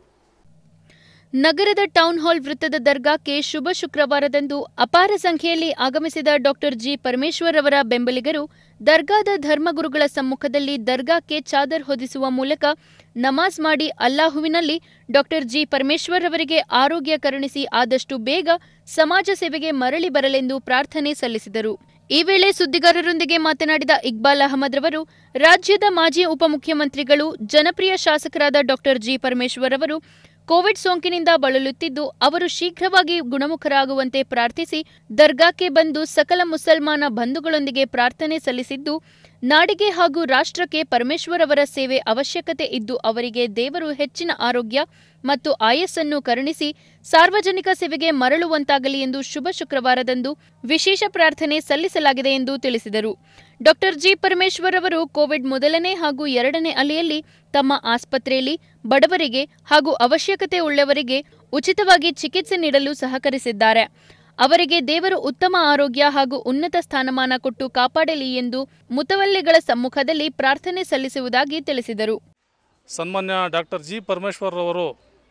ನಗರದ ಟೌನ್ ಹಾಲ್ ವೃತ್ತದ ದರ್ಗಾಕ್ಕೆ ಶುಭ ಶುಕ್ರವಾರದಂದು ಅಪಾರ ಸಂಖ್ಯೆಯಲ್ಲಿ ಆಗಮಿಸಿದ ಡಾಕ್ಟರ್ ಜಿ ಪರಮೇಶ್ವರ್ ಅವರ ಬೆಂಬಲಿಗರು ದರ್ಗಾದ ಧರ್ಮಗುರುಗಳ ಸಮ್ಮುಖದಲ್ಲಿ ದರ್ಗಾಕ್ಕೆ ಚಾದರ್ ಹೊದಿಸುವ ಮೂಲಕ ನಮಾಜ್ ಮಾಡಿ ಅಲ್ಲಾಹುವಿನಲ್ಲಿ ಡಾಕ್ಟರ್ ಜಿ ಪರಮೇಶ್ವರ್ ಅವರಿಗೆ ಆರೋಗ್ಯ ಕರುಣಿಸಿ ಆದಷ್ಟು ಬೇಗ ಸಮಾಜ ಸೇವೆಗೆ ಮರಳಿ ಬರಲೆಂದು ಪ್ರಾರ್ಥನೆ ಸಲ್ಲಿಸಿದರು ಈ ವೇಳೆ ಸುದ್ದಿಗಾರರೊಂದಿಗೆ ಮಾತನಾಡಿದ ಇಕ್ಬಾಲ್ ಅಹಮದ್ ರವರು ರಾಜ್ಯದ ಮಾಜಿ ಉಪಮುಖ್ಯಮಂತ್ರಿಗಳು ಜನಪ್ರಿಯ ಶಾಸಕರಾದ ಡಾಕ್ಟರ್ ಜಿ ಪರಮೇಶ್ವರ್ ಅವರು ಕೋವಿಡ್ ಸೋಂಕಿನಿಂದ ಬಳಲುತ್ತಿದ್ದು ಅವರು ಶೀಘ್ರವಾಗಿ ಗುಣಮುಖರಾಗುವಂತೆ ಪ್ರಾರ್ಥಿಸಿ ದರ್ಗಾಕ್ಕೆ ಬಂದು ಸಕಲ ಮುಸಲ್ಮಾನ ಬಂಧುಗಳೊಂದಿಗೆ ಪ್ರಾರ್ಥನೆ ಸಲ್ಲಿಸಿದ್ದು ನಾಡಿಗೆ ಹಾಗೂ ರಾಷ್ಟ್ರಕ್ಕೆ ಪರಮೇಶ್ವರ್ ಅವರ ಸೇವೆ ಅವಶ್ಯಕತೆ ಇದ್ದು ಅವರಿಗೆ ದೇವರು ಹೆಚ್ಚಿನ ಆರೋಗ್ಯ ಮತ್ತು ಆಯಸ್ಸನ್ನು ಕರುಣಿಸಿ ಸಾರ್ವಜನಿಕ ಸೇವೆಗೆ ಮರಳುವಂತಾಗಲಿ ಎಂದು ಶುಭ ಶುಕ್ರವಾರದಂದು ವಿಶೇಷ ಪ್ರಾರ್ಥನೆ ಸಲ್ಲಿಸಲಾಗಿದೆ ಎಂದು ತಿಳಿಸಿದರು ಡಾಕ್ಟರ್ ಜಿ ಪರಮೇಶ್ವರ್ ಅವರು ಕೋವಿಡ್ ಮೊದಲನೇ ಹಾಗೂ ಎರಡನೇ ಅಲೆಯಲ್ಲಿ ತಮ್ಮ ಆಸ್ಪತ್ರೆಯಲ್ಲಿ ಬಡವರಿಗೆ ಹಾಗೂ ಅವಶ್ಯಕತೆ ಉಳ್ಳವರಿಗೆ ಉಚಿತವಾಗಿ ಚಿಕಿತ್ಸೆ ನೀಡಲು ಸಹಕರಿಸಿದ್ದಾರೆ ಅವರಿಗೆ ದೇವರು ಉತ್ತಮ ಆರೋಗ್ಯ ಹಾಗೂ ಉನ್ನತ ಸ್ಥಾನಮಾನ ಕೊಟ್ಟು ಕಾಪಾಡಲಿ ಎಂದು ಮುತವಲ್ಲಿಗಳ ಸಮ್ಮುಖದಲ್ಲಿ ಪ್ರಾರ್ಥನೆ ಸಲ್ಲಿಸುವುದಾಗಿ ತಿಳಿಸಿದರು ಸನ್ಮಾನ್ಯ ಡಾಕ್ಟರ್ ಜಿ ಪರಮೇಶ್ವರ್ ಅವರು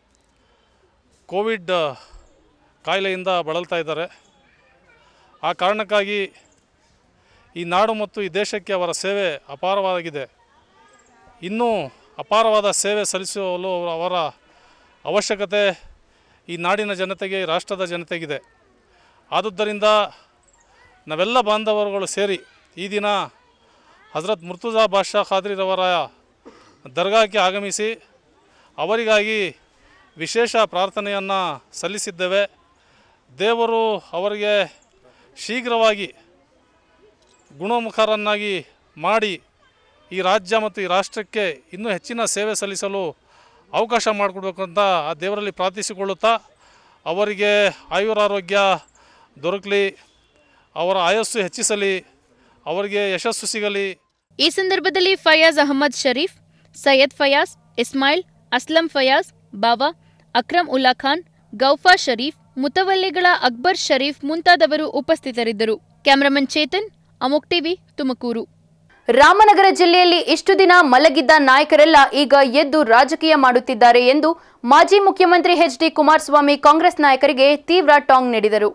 ಕೋವಿಡ್ ಕಾಯಿಲೆಯಿಂದ ಬಳಲ್ತಾ ಇದ್ದಾರೆ ಆ ಕಾರಣಕ್ಕಾಗಿ ಈ ನಾಡು ಮತ್ತು ಈ ದೇಶಕ್ಕೆ ಅವರ ಸೇವೆ ಅಪಾರವಾಗಿದೆ ಇನ್ನೂ ಅಪಾರವಾದ ಸೇವೆ ಸಲ್ಲಿಸಲು ಅವರ ಅವಶ್ಯಕತೆ ಈ ನಾಡಿನ ಜನತೆಗೆ ಈ ರಾಷ್ಟ್ರದ ಜನತೆಗಿದೆ ಆದುದರಿಂದ ನಾವೆಲ್ಲ ಬಾಂಧವರುಗಳು ಸೇರಿ ಈ ದಿನ ಹಜರತ್ ಮುರ್ತುಜಾ ಬಾಷಾ ಖಾದ್ರಿರವರ ದರ್ಗಾಕ್ಕೆ ಆಗಮಿಸಿ ಅವರಿಗಾಗಿ ವಿಶೇಷ ಪ್ರಾರ್ಥನೆಯನ್ನು ಸಲ್ಲಿಸಿದ್ದೇವೆ ದೇವರು ಅವರಿಗೆ ಶೀಘ್ರವಾಗಿ ಗುಣಮುಖರನ್ನಾಗಿ ಮಾಡಿ ಈ ರಾಜ್ಯ ಮತ್ತು ಈ ರಾಷ್ಟ್ರಕ್ಕೆ ಇನ್ನೂ ಹೆಚ್ಚಿನ ಸೇವೆ ಸಲ್ಲಿಸಲು ಅವಕಾಶ ಮಾಡಿಕೊಡ್ಬೇಕು ಅಂತ ಆ ದೇವರಲ್ಲಿ ಪ್ರಾರ್ಥಿಸಿಕೊಳ್ಳುತ್ತಾ ಅವರಿಗೆ ಆಯುರಾರೋಗ್ಯ ದೊರಕಲಿ ಅವರ ಆಯಸ್ಸು ಹೆಚ್ಚಿಸಲಿ ಅವರಿಗೆ ಯಶಸ್ಸು ಸಿಗಲಿ ಈ ಸಂದರ್ಭದಲ್ಲಿ ಫಯಾಜ್ ಅಹಮದ್ ಶರೀಫ್ ಸೈಯದ್ ಫಯಾಜ್ ಇಸ್ಮಾಯಿಲ್ ಅಸ್ಲಂ ಫಯಾಜ್ ಬಾವಾ ಅಕ್ರಮ್ ಉಲ್ಲಾ ಖಾನ್ ಗೌಫಾ ಶರೀಫ್ ಮುತವಲ್ಲಿಗಳ ಅಕ್ಬರ್ ಶರೀಫ್ ಮುಂತಾದವರು ಉಪಸ್ಥಿತರಿದ್ದರು ಕ್ಯಾಮರಾಮನ್ ಚೇತನ್ ಅಮೋಕ್ ಟಿವಿ ತುಮಕೂರು ರಾಮನಗರ ಜಿಲ್ಲೆಯಲ್ಲಿ ಇಷ್ಟು ದಿನ ಮಲಗಿದ್ದ ನಾಯಕರೆಲ್ಲ ಈಗ ಎದ್ದು ರಾಜಕೀಯ ಮಾಡುತ್ತಿದ್ದಾರೆ ಎಂದು ಮಾಜಿ ಮುಖ್ಯಮಂತ್ರಿ ಎಚ್ ಡಿ ಕುಮಾರಸ್ವಾಮಿ ಕಾಂಗ್ರೆಸ್ ನಾಯಕರಿಗೆ ತೀವ್ರ ಟಾಂಗ್ ನೀಡಿದರು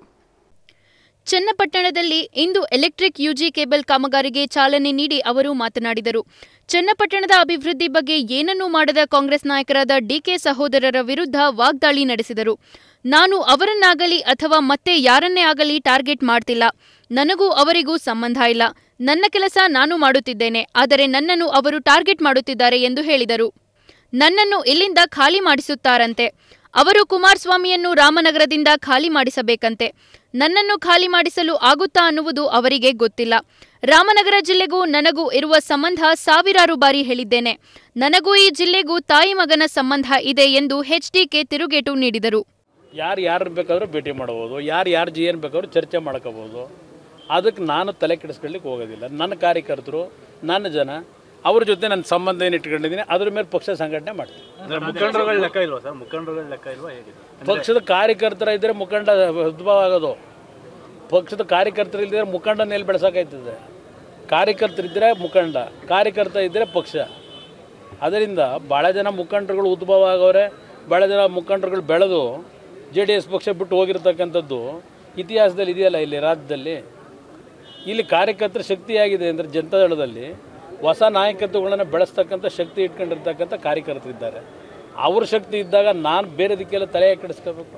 ಚನ್ನಪಟ್ಟಣದಲ್ಲಿ ಇಂದು ಎಲೆಕ್ಟ್ರಿಕ್ ಯುಜಿ ಕೇಬಲ್ ಕಾಮಗಾರಿಗೆ ಚಾಲನೆ ನೀಡಿ ಅವರು ಮಾತನಾಡಿದರು ಚನ್ನಪಟ್ಟಣದ ಅಭಿವೃದ್ಧಿ ಬಗ್ಗೆ ಏನನ್ನೂ ಮಾಡದ ಕಾಂಗ್ರೆಸ್ ನಾಯಕರಾದ ಡಿಕೆ ಸಹೋದರರ ವಿರುದ್ಧ ವಾಗ್ದಾಳಿ ನಡೆಸಿದರು ನಾನು ಅವರನ್ನಾಗಲಿ ಅಥವಾ ಮತ್ತೆ ಯಾರನ್ನೇ ಆಗಲಿ ಟಾರ್ಗೆಟ್ ಮಾಡ್ತಿಲ್ಲ ನನಗೂ ಅವರಿಗೂ ಸಂಬಂಧ ಇಲ್ಲ ನನ್ನ ಕೆಲಸ ನಾನು ಮಾಡುತ್ತಿದ್ದೇನೆ ಆದರೆ ನನ್ನನ್ನು ಅವರು ಟಾರ್ಗೆಟ್ ಮಾಡುತ್ತಿದ್ದಾರೆ ಎಂದು ಹೇಳಿದರು ನನ್ನನ್ನು ಇಲ್ಲಿಂದ ಖಾಲಿ ಮಾಡಿಸುತ್ತಾರಂತೆ ಅವರು ಕುಮಾರಸ್ವಾಮಿಯನ್ನು ರಾಮನಗರದಿಂದ ಖಾಲಿ ಮಾಡಿಸಬೇಕಂತೆ ನನ್ನನ್ನು ಖಾಲಿ ಮಾಡಿಸಲು ಆಗುತ್ತಾ ಅನ್ನುವುದು ಅವರಿಗೆ ಗೊತ್ತಿಲ್ಲ ರಾಮನಗರ ಜಿಲ್ಲೆಗೂ ನನಗೂ ಇರುವ ಸಂಬಂಧ ಸಾವಿರಾರು ಬಾರಿ ಹೇಳಿದ್ದೇನೆ ನನಗೂ ಈ ಜಿಲ್ಲೆಗೂ ತಾಯಿ ಮಗನ ಸಂಬಂಧ ಇದೆ ಎಂದು ಎಚ್ಡಿಕೆ ತಿರುಗೇಟು ನೀಡಿದರು ಯಾರು ಯಾರು ಬೇಕಾದರೂ ಭೇಟಿ ಮಾಡ್ಬೋದು ಯಾರು ಯಾರು ಜಿ ಏನು ಬೇಕಾದ್ರೂ ಚರ್ಚೆ ಮಾಡ್ಕೋಬೋದು ಅದಕ್ಕೆ ನಾನು ತಲೆ ಕೆಡಿಸ್ಕೊಳ್ಳಿಕ್ಕೆ ಹೋಗೋದಿಲ್ಲ ನನ್ನ ಕಾರ್ಯಕರ್ತರು ನನ್ನ ಜನ ಅವ್ರ ಜೊತೆ ನನ್ನ ಸಂಬಂಧ ಏನು ಇಟ್ಕೊಂಡಿದ್ದೀನಿ ಅದ್ರ ಮೇಲೆ ಪಕ್ಷ ಸಂಘಟನೆ ಮಾಡ್ತೀನಿ ಅಂದ್ರೆ ಮುಖಂಡರುಗಳ ಲೆಕ್ಕ ಇಲ್ವಾ ಸರ್ ಮುಖಂಡರುಗಳ ಲೆಕ್ಕ ಇಲ್ವಾ ಹೇಗಿದೆ ಪಕ್ಷದ ಕಾರ್ಯಕರ್ತರ ಇದ್ದರೆ ಮುಖಂಡ ಉದ್ಭವ ಆಗೋದು ಪಕ್ಷದ ಕಾರ್ಯಕರ್ತರು ಇಲ್ಲದ್ರೆ ಮುಖಂಡನ ಎಲ್ಲಿ ಬೆಳೆಸೋಕಾಯ್ತದೆ ಕಾರ್ಯಕರ್ತರಿದ್ದರೆ ಮುಖಂಡ ಕಾರ್ಯಕರ್ತ ಇದ್ದರೆ ಪಕ್ಷ ಅದರಿಂದ ಭಾಳ ಜನ ಮುಖಂಡರುಗಳು ಉದ್ಭವ ಆಗೋರೆ ಭಾಳ ಜನ ಮುಖಂಡರುಗಳು ಬೆಳೆದು ಜೆ ಡಿ ಎಸ್ ಪಕ್ಷ ಬಿಟ್ಟು ಹೋಗಿರ್ತಕ್ಕಂಥದ್ದು ಇತಿಹಾಸದಲ್ಲಿ ಇದೆಯಲ್ಲ ಇಲ್ಲಿ ರಾಜ್ಯದಲ್ಲಿ ಇಲ್ಲಿ ಕಾರ್ಯಕರ್ತರ ಶಕ್ತಿಯಾಗಿದೆ ಅಂದರೆ ಜನತಾದಳದಲ್ಲಿ ಹೊಸ ನಾಯಕತ್ವಗಳನ್ನು ಬೆಳೆಸ್ತಕ್ಕಂಥ ಶಕ್ತಿ ಇಟ್ಕೊಂಡಿರ್ತಕ್ಕಂಥ ಕಾರ್ಯಕರ್ತರಿದ್ದಾರೆ ಅವ್ರ ಶಕ್ತಿ ಇದ್ದಾಗ ನಾನು ಬೇರೆ ದಿಕ್ಕೆಲ್ಲ ತಲೆ ಕೆಡಿಸ್ಕೋಬೇಕು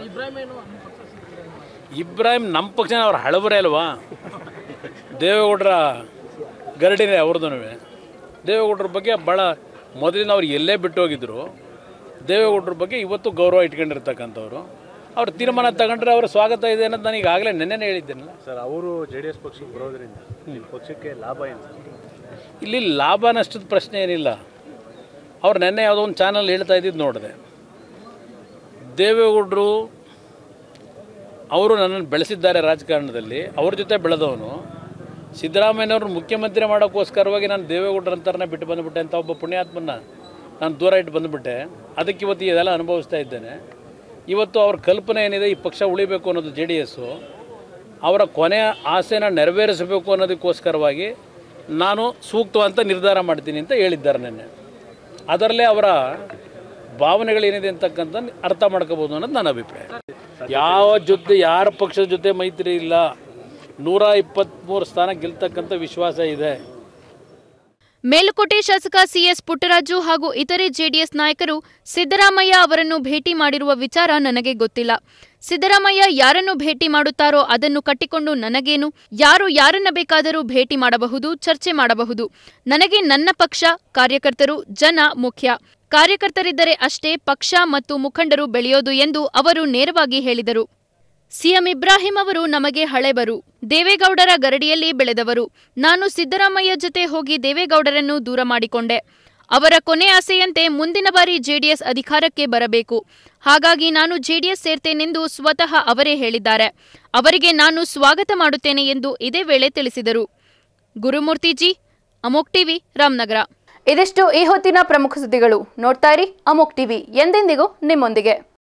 ಇಬ್ರಾಹಿಂ ನಮ್ಮ ಪಕ್ಷನ ಅವ್ರ ಹಳಬರೇ ಅಲ್ವಾ ದೇವೇಗೌಡರ ಗರಡಿನೇ ಅವ್ರದ್ದು ದೇವೇಗೌಡರ ಬಗ್ಗೆ ಭಾಳ ಮೊದಲಿನ ಅವ್ರು ಎಲ್ಲೇ ಬಿಟ್ಟು ಹೋಗಿದ್ರು ದೇವೇಗೌಡರ ಬಗ್ಗೆ ಇವತ್ತು ಗೌರವ ಇಟ್ಕೊಂಡಿರ್ತಕ್ಕಂಥವ್ರು ಅವ್ರ ತೀರ್ಮಾನ ತಗೊಂಡ್ರೆ ಅವ್ರ ಸ್ವಾಗತ ಇದೆ ಅನ್ನೋದು ನಾನು ಈಗಾಗಲೇ ನೆನ್ನೆನೇ ಹೇಳಿದ್ದೇನಲ್ಲ ಸರ್ ಅವರು ಜೆ ಡಿ ಎಸ್ ಪಕ್ಷಕ್ಕೆ ಬರೋದ್ರಿಂದ ನಿಮ್ಮ ಪಕ್ಷಕ್ಕೆ ಲಾಭ ಏನು ಸರ್ ಇಲ್ಲಿ ಲಾಭ ನಷ್ಟದ ಪ್ರಶ್ನೆ ಏನಿಲ್ಲ ಅವ್ರು ನೆನ್ನೆ ಯಾವುದೋ ಒಂದು ಚಾನಲ್ ಹೇಳ್ತಾ ಇದ್ದಿದ್ದು ನೋಡಿದೆ ದೇವೇಗೌಡರು ಅವರು ನನ್ನನ್ನು ಬೆಳೆಸಿದ್ದಾರೆ ರಾಜಕಾರಣದಲ್ಲಿ ಅವ್ರ ಜೊತೆ ಬೆಳೆದವನು ಸಿದ್ದರಾಮಯ್ಯನವ್ರನ್ನ ಮುಖ್ಯಮಂತ್ರಿ ಮಾಡೋಕ್ಕೋಸ್ಕರವಾಗಿ ನಾನು ದೇವೇಗೌಡರ ಅಂತಾರನ್ನ ಬಿಟ್ಟು ಬಂದುಬಿಟ್ಟೆ ಅಂತ ಒಬ್ಬ ಪುಣ್ಯಾತ್ಮನ ನಾನು ದೂರ ಇಟ್ಟು ಬಂದುಬಿಟ್ಟೆ ಅದಕ್ಕೆ ಇವತ್ತು ಇದೆಲ್ಲ ಅನುಭವಿಸ್ತಾ ಇದ್ದೇನೆ ಇವತ್ತು ಅವ್ರ ಕಲ್ಪನೆ ಏನಿದೆ ಈ ಪಕ್ಷ ಉಳಿಬೇಕು ಅನ್ನೋದು ಜೆ ಡಿ ಎಸ್ಸು ಅವರ ಕೊನೆಯ ಆಸೆನ ನೆರವೇರಿಸಬೇಕು ಅನ್ನೋದಕ್ಕೋಸ್ಕರವಾಗಿ ನಾನು ಸೂಕ್ತವಂತ ನಿರ್ಧಾರ ಮಾಡ್ತೀನಿ ಅಂತ ಹೇಳಿದ್ದಾರೆ ನಿನ್ನೆ ಅದರಲ್ಲೇ ಅವರ ಭಾವನೆಗಳೇನಿದೆ ಅಂತಕ್ಕಂಥ ಅರ್ಥ ಮಾಡ್ಕೋಬೋದು ಅನ್ನೋದು ನನ್ನ ಅಭಿಪ್ರಾಯ ಯಾವ ಜೊತೆ ಯಾರ ಪಕ್ಷದ ಜೊತೆ ಮೈತ್ರಿ ಇಲ್ಲ ನೂರ ಇಪ್ಪತ್ತ್ಮೂರು ಸ್ಥಾನ ಗೆಲ್ತಕ್ಕಂಥ ವಿಶ್ವಾಸ ಇದೆ ಮೇಲುಕೋಟೆ ಶಾಸಕ ಸಿಎಸ್ ಪುಟ್ಟರಾಜು ಹಾಗೂ ಇತರೆ ಜೆಡಿಎಸ್ ನಾಯಕರು ಸಿದ್ದರಾಮಯ್ಯ ಅವರನ್ನು ಭೇಟಿ ಮಾಡಿರುವ ವಿಚಾರ ನನಗೆ ಗೊತ್ತಿಲ್ಲ ಸಿದ್ದರಾಮಯ್ಯ ಯಾರನ್ನು ಭೇಟಿ ಮಾಡುತ್ತಾರೋ ಅದನ್ನು ಕಟ್ಟಿಕೊಂಡು ನನಗೇನು ಯಾರು ಯಾರನ್ನ ಬೇಕಾದರೂ ಭೇಟಿ ಮಾಡಬಹುದು ಚರ್ಚೆ ಮಾಡಬಹುದು ನನಗೆ ನನ್ನ ಪಕ್ಷ ಕಾರ್ಯಕರ್ತರು ಜನ ಮುಖ್ಯ ಕಾರ್ಯಕರ್ತರಿದ್ದರೆ ಅಷ್ಟೇ ಪಕ್ಷ ಮತ್ತು ಮುಖಂಡರು ಬೆಳೆಯೋದು ಎಂದು ಅವರು ನೇರವಾಗಿ ಹೇಳಿದರು ಸಿಎಂ ಇಬ್ರಾಹಿಂ ಅವರು ನಮಗೆ ಹಳೆಬರು ದೇವೇಗೌಡರ ಗರಡಿಯಲ್ಲಿ ಬೆಳೆದವರು ನಾನು ಸಿದ್ದರಾಮಯ್ಯ ಜೊತೆ ಹೋಗಿ ದೇವೇಗೌಡರನ್ನು ದೂರ ಮಾಡಿಕೊಂಡೆ ಅವರ ಕೊನೆ ಆಸೆಯಂತೆ ಮುಂದಿನ ಬಾರಿ ಜೆಡಿಎಸ್ ಅಧಿಕಾರಕ್ಕೆ ಬರಬೇಕು ಹಾಗಾಗಿ ನಾನು ಜೆಡಿಎಸ್ ಸೇರ್ತೇನೆಂದು ಸ್ವತಃ ಅವರೇ ಹೇಳಿದ್ದಾರೆ ಅವರಿಗೆ ನಾನು ಸ್ವಾಗತ ಮಾಡುತ್ತೇನೆ ಎಂದು ಇದೇ ವೇಳೆ ತಿಳಿಸಿದರು ಗುರುಮೂರ್ತಿ ಜಿ ಅಮೋಕ್ ಟಿವಿ ರಾಮನಗರ ಇದಿಷ್ಟು ಈ ಹೊತ್ತಿನ ಪ್ರಮುಖ ಸುದ್ದಿಗಳು ನೋಡ್ತಾ ಇರಿ ಅಮೋಕ್ ಟಿವಿ ಎಂದೆಂದಿಗೂ ನಿಮ್ಮೊಂದಿಗೆ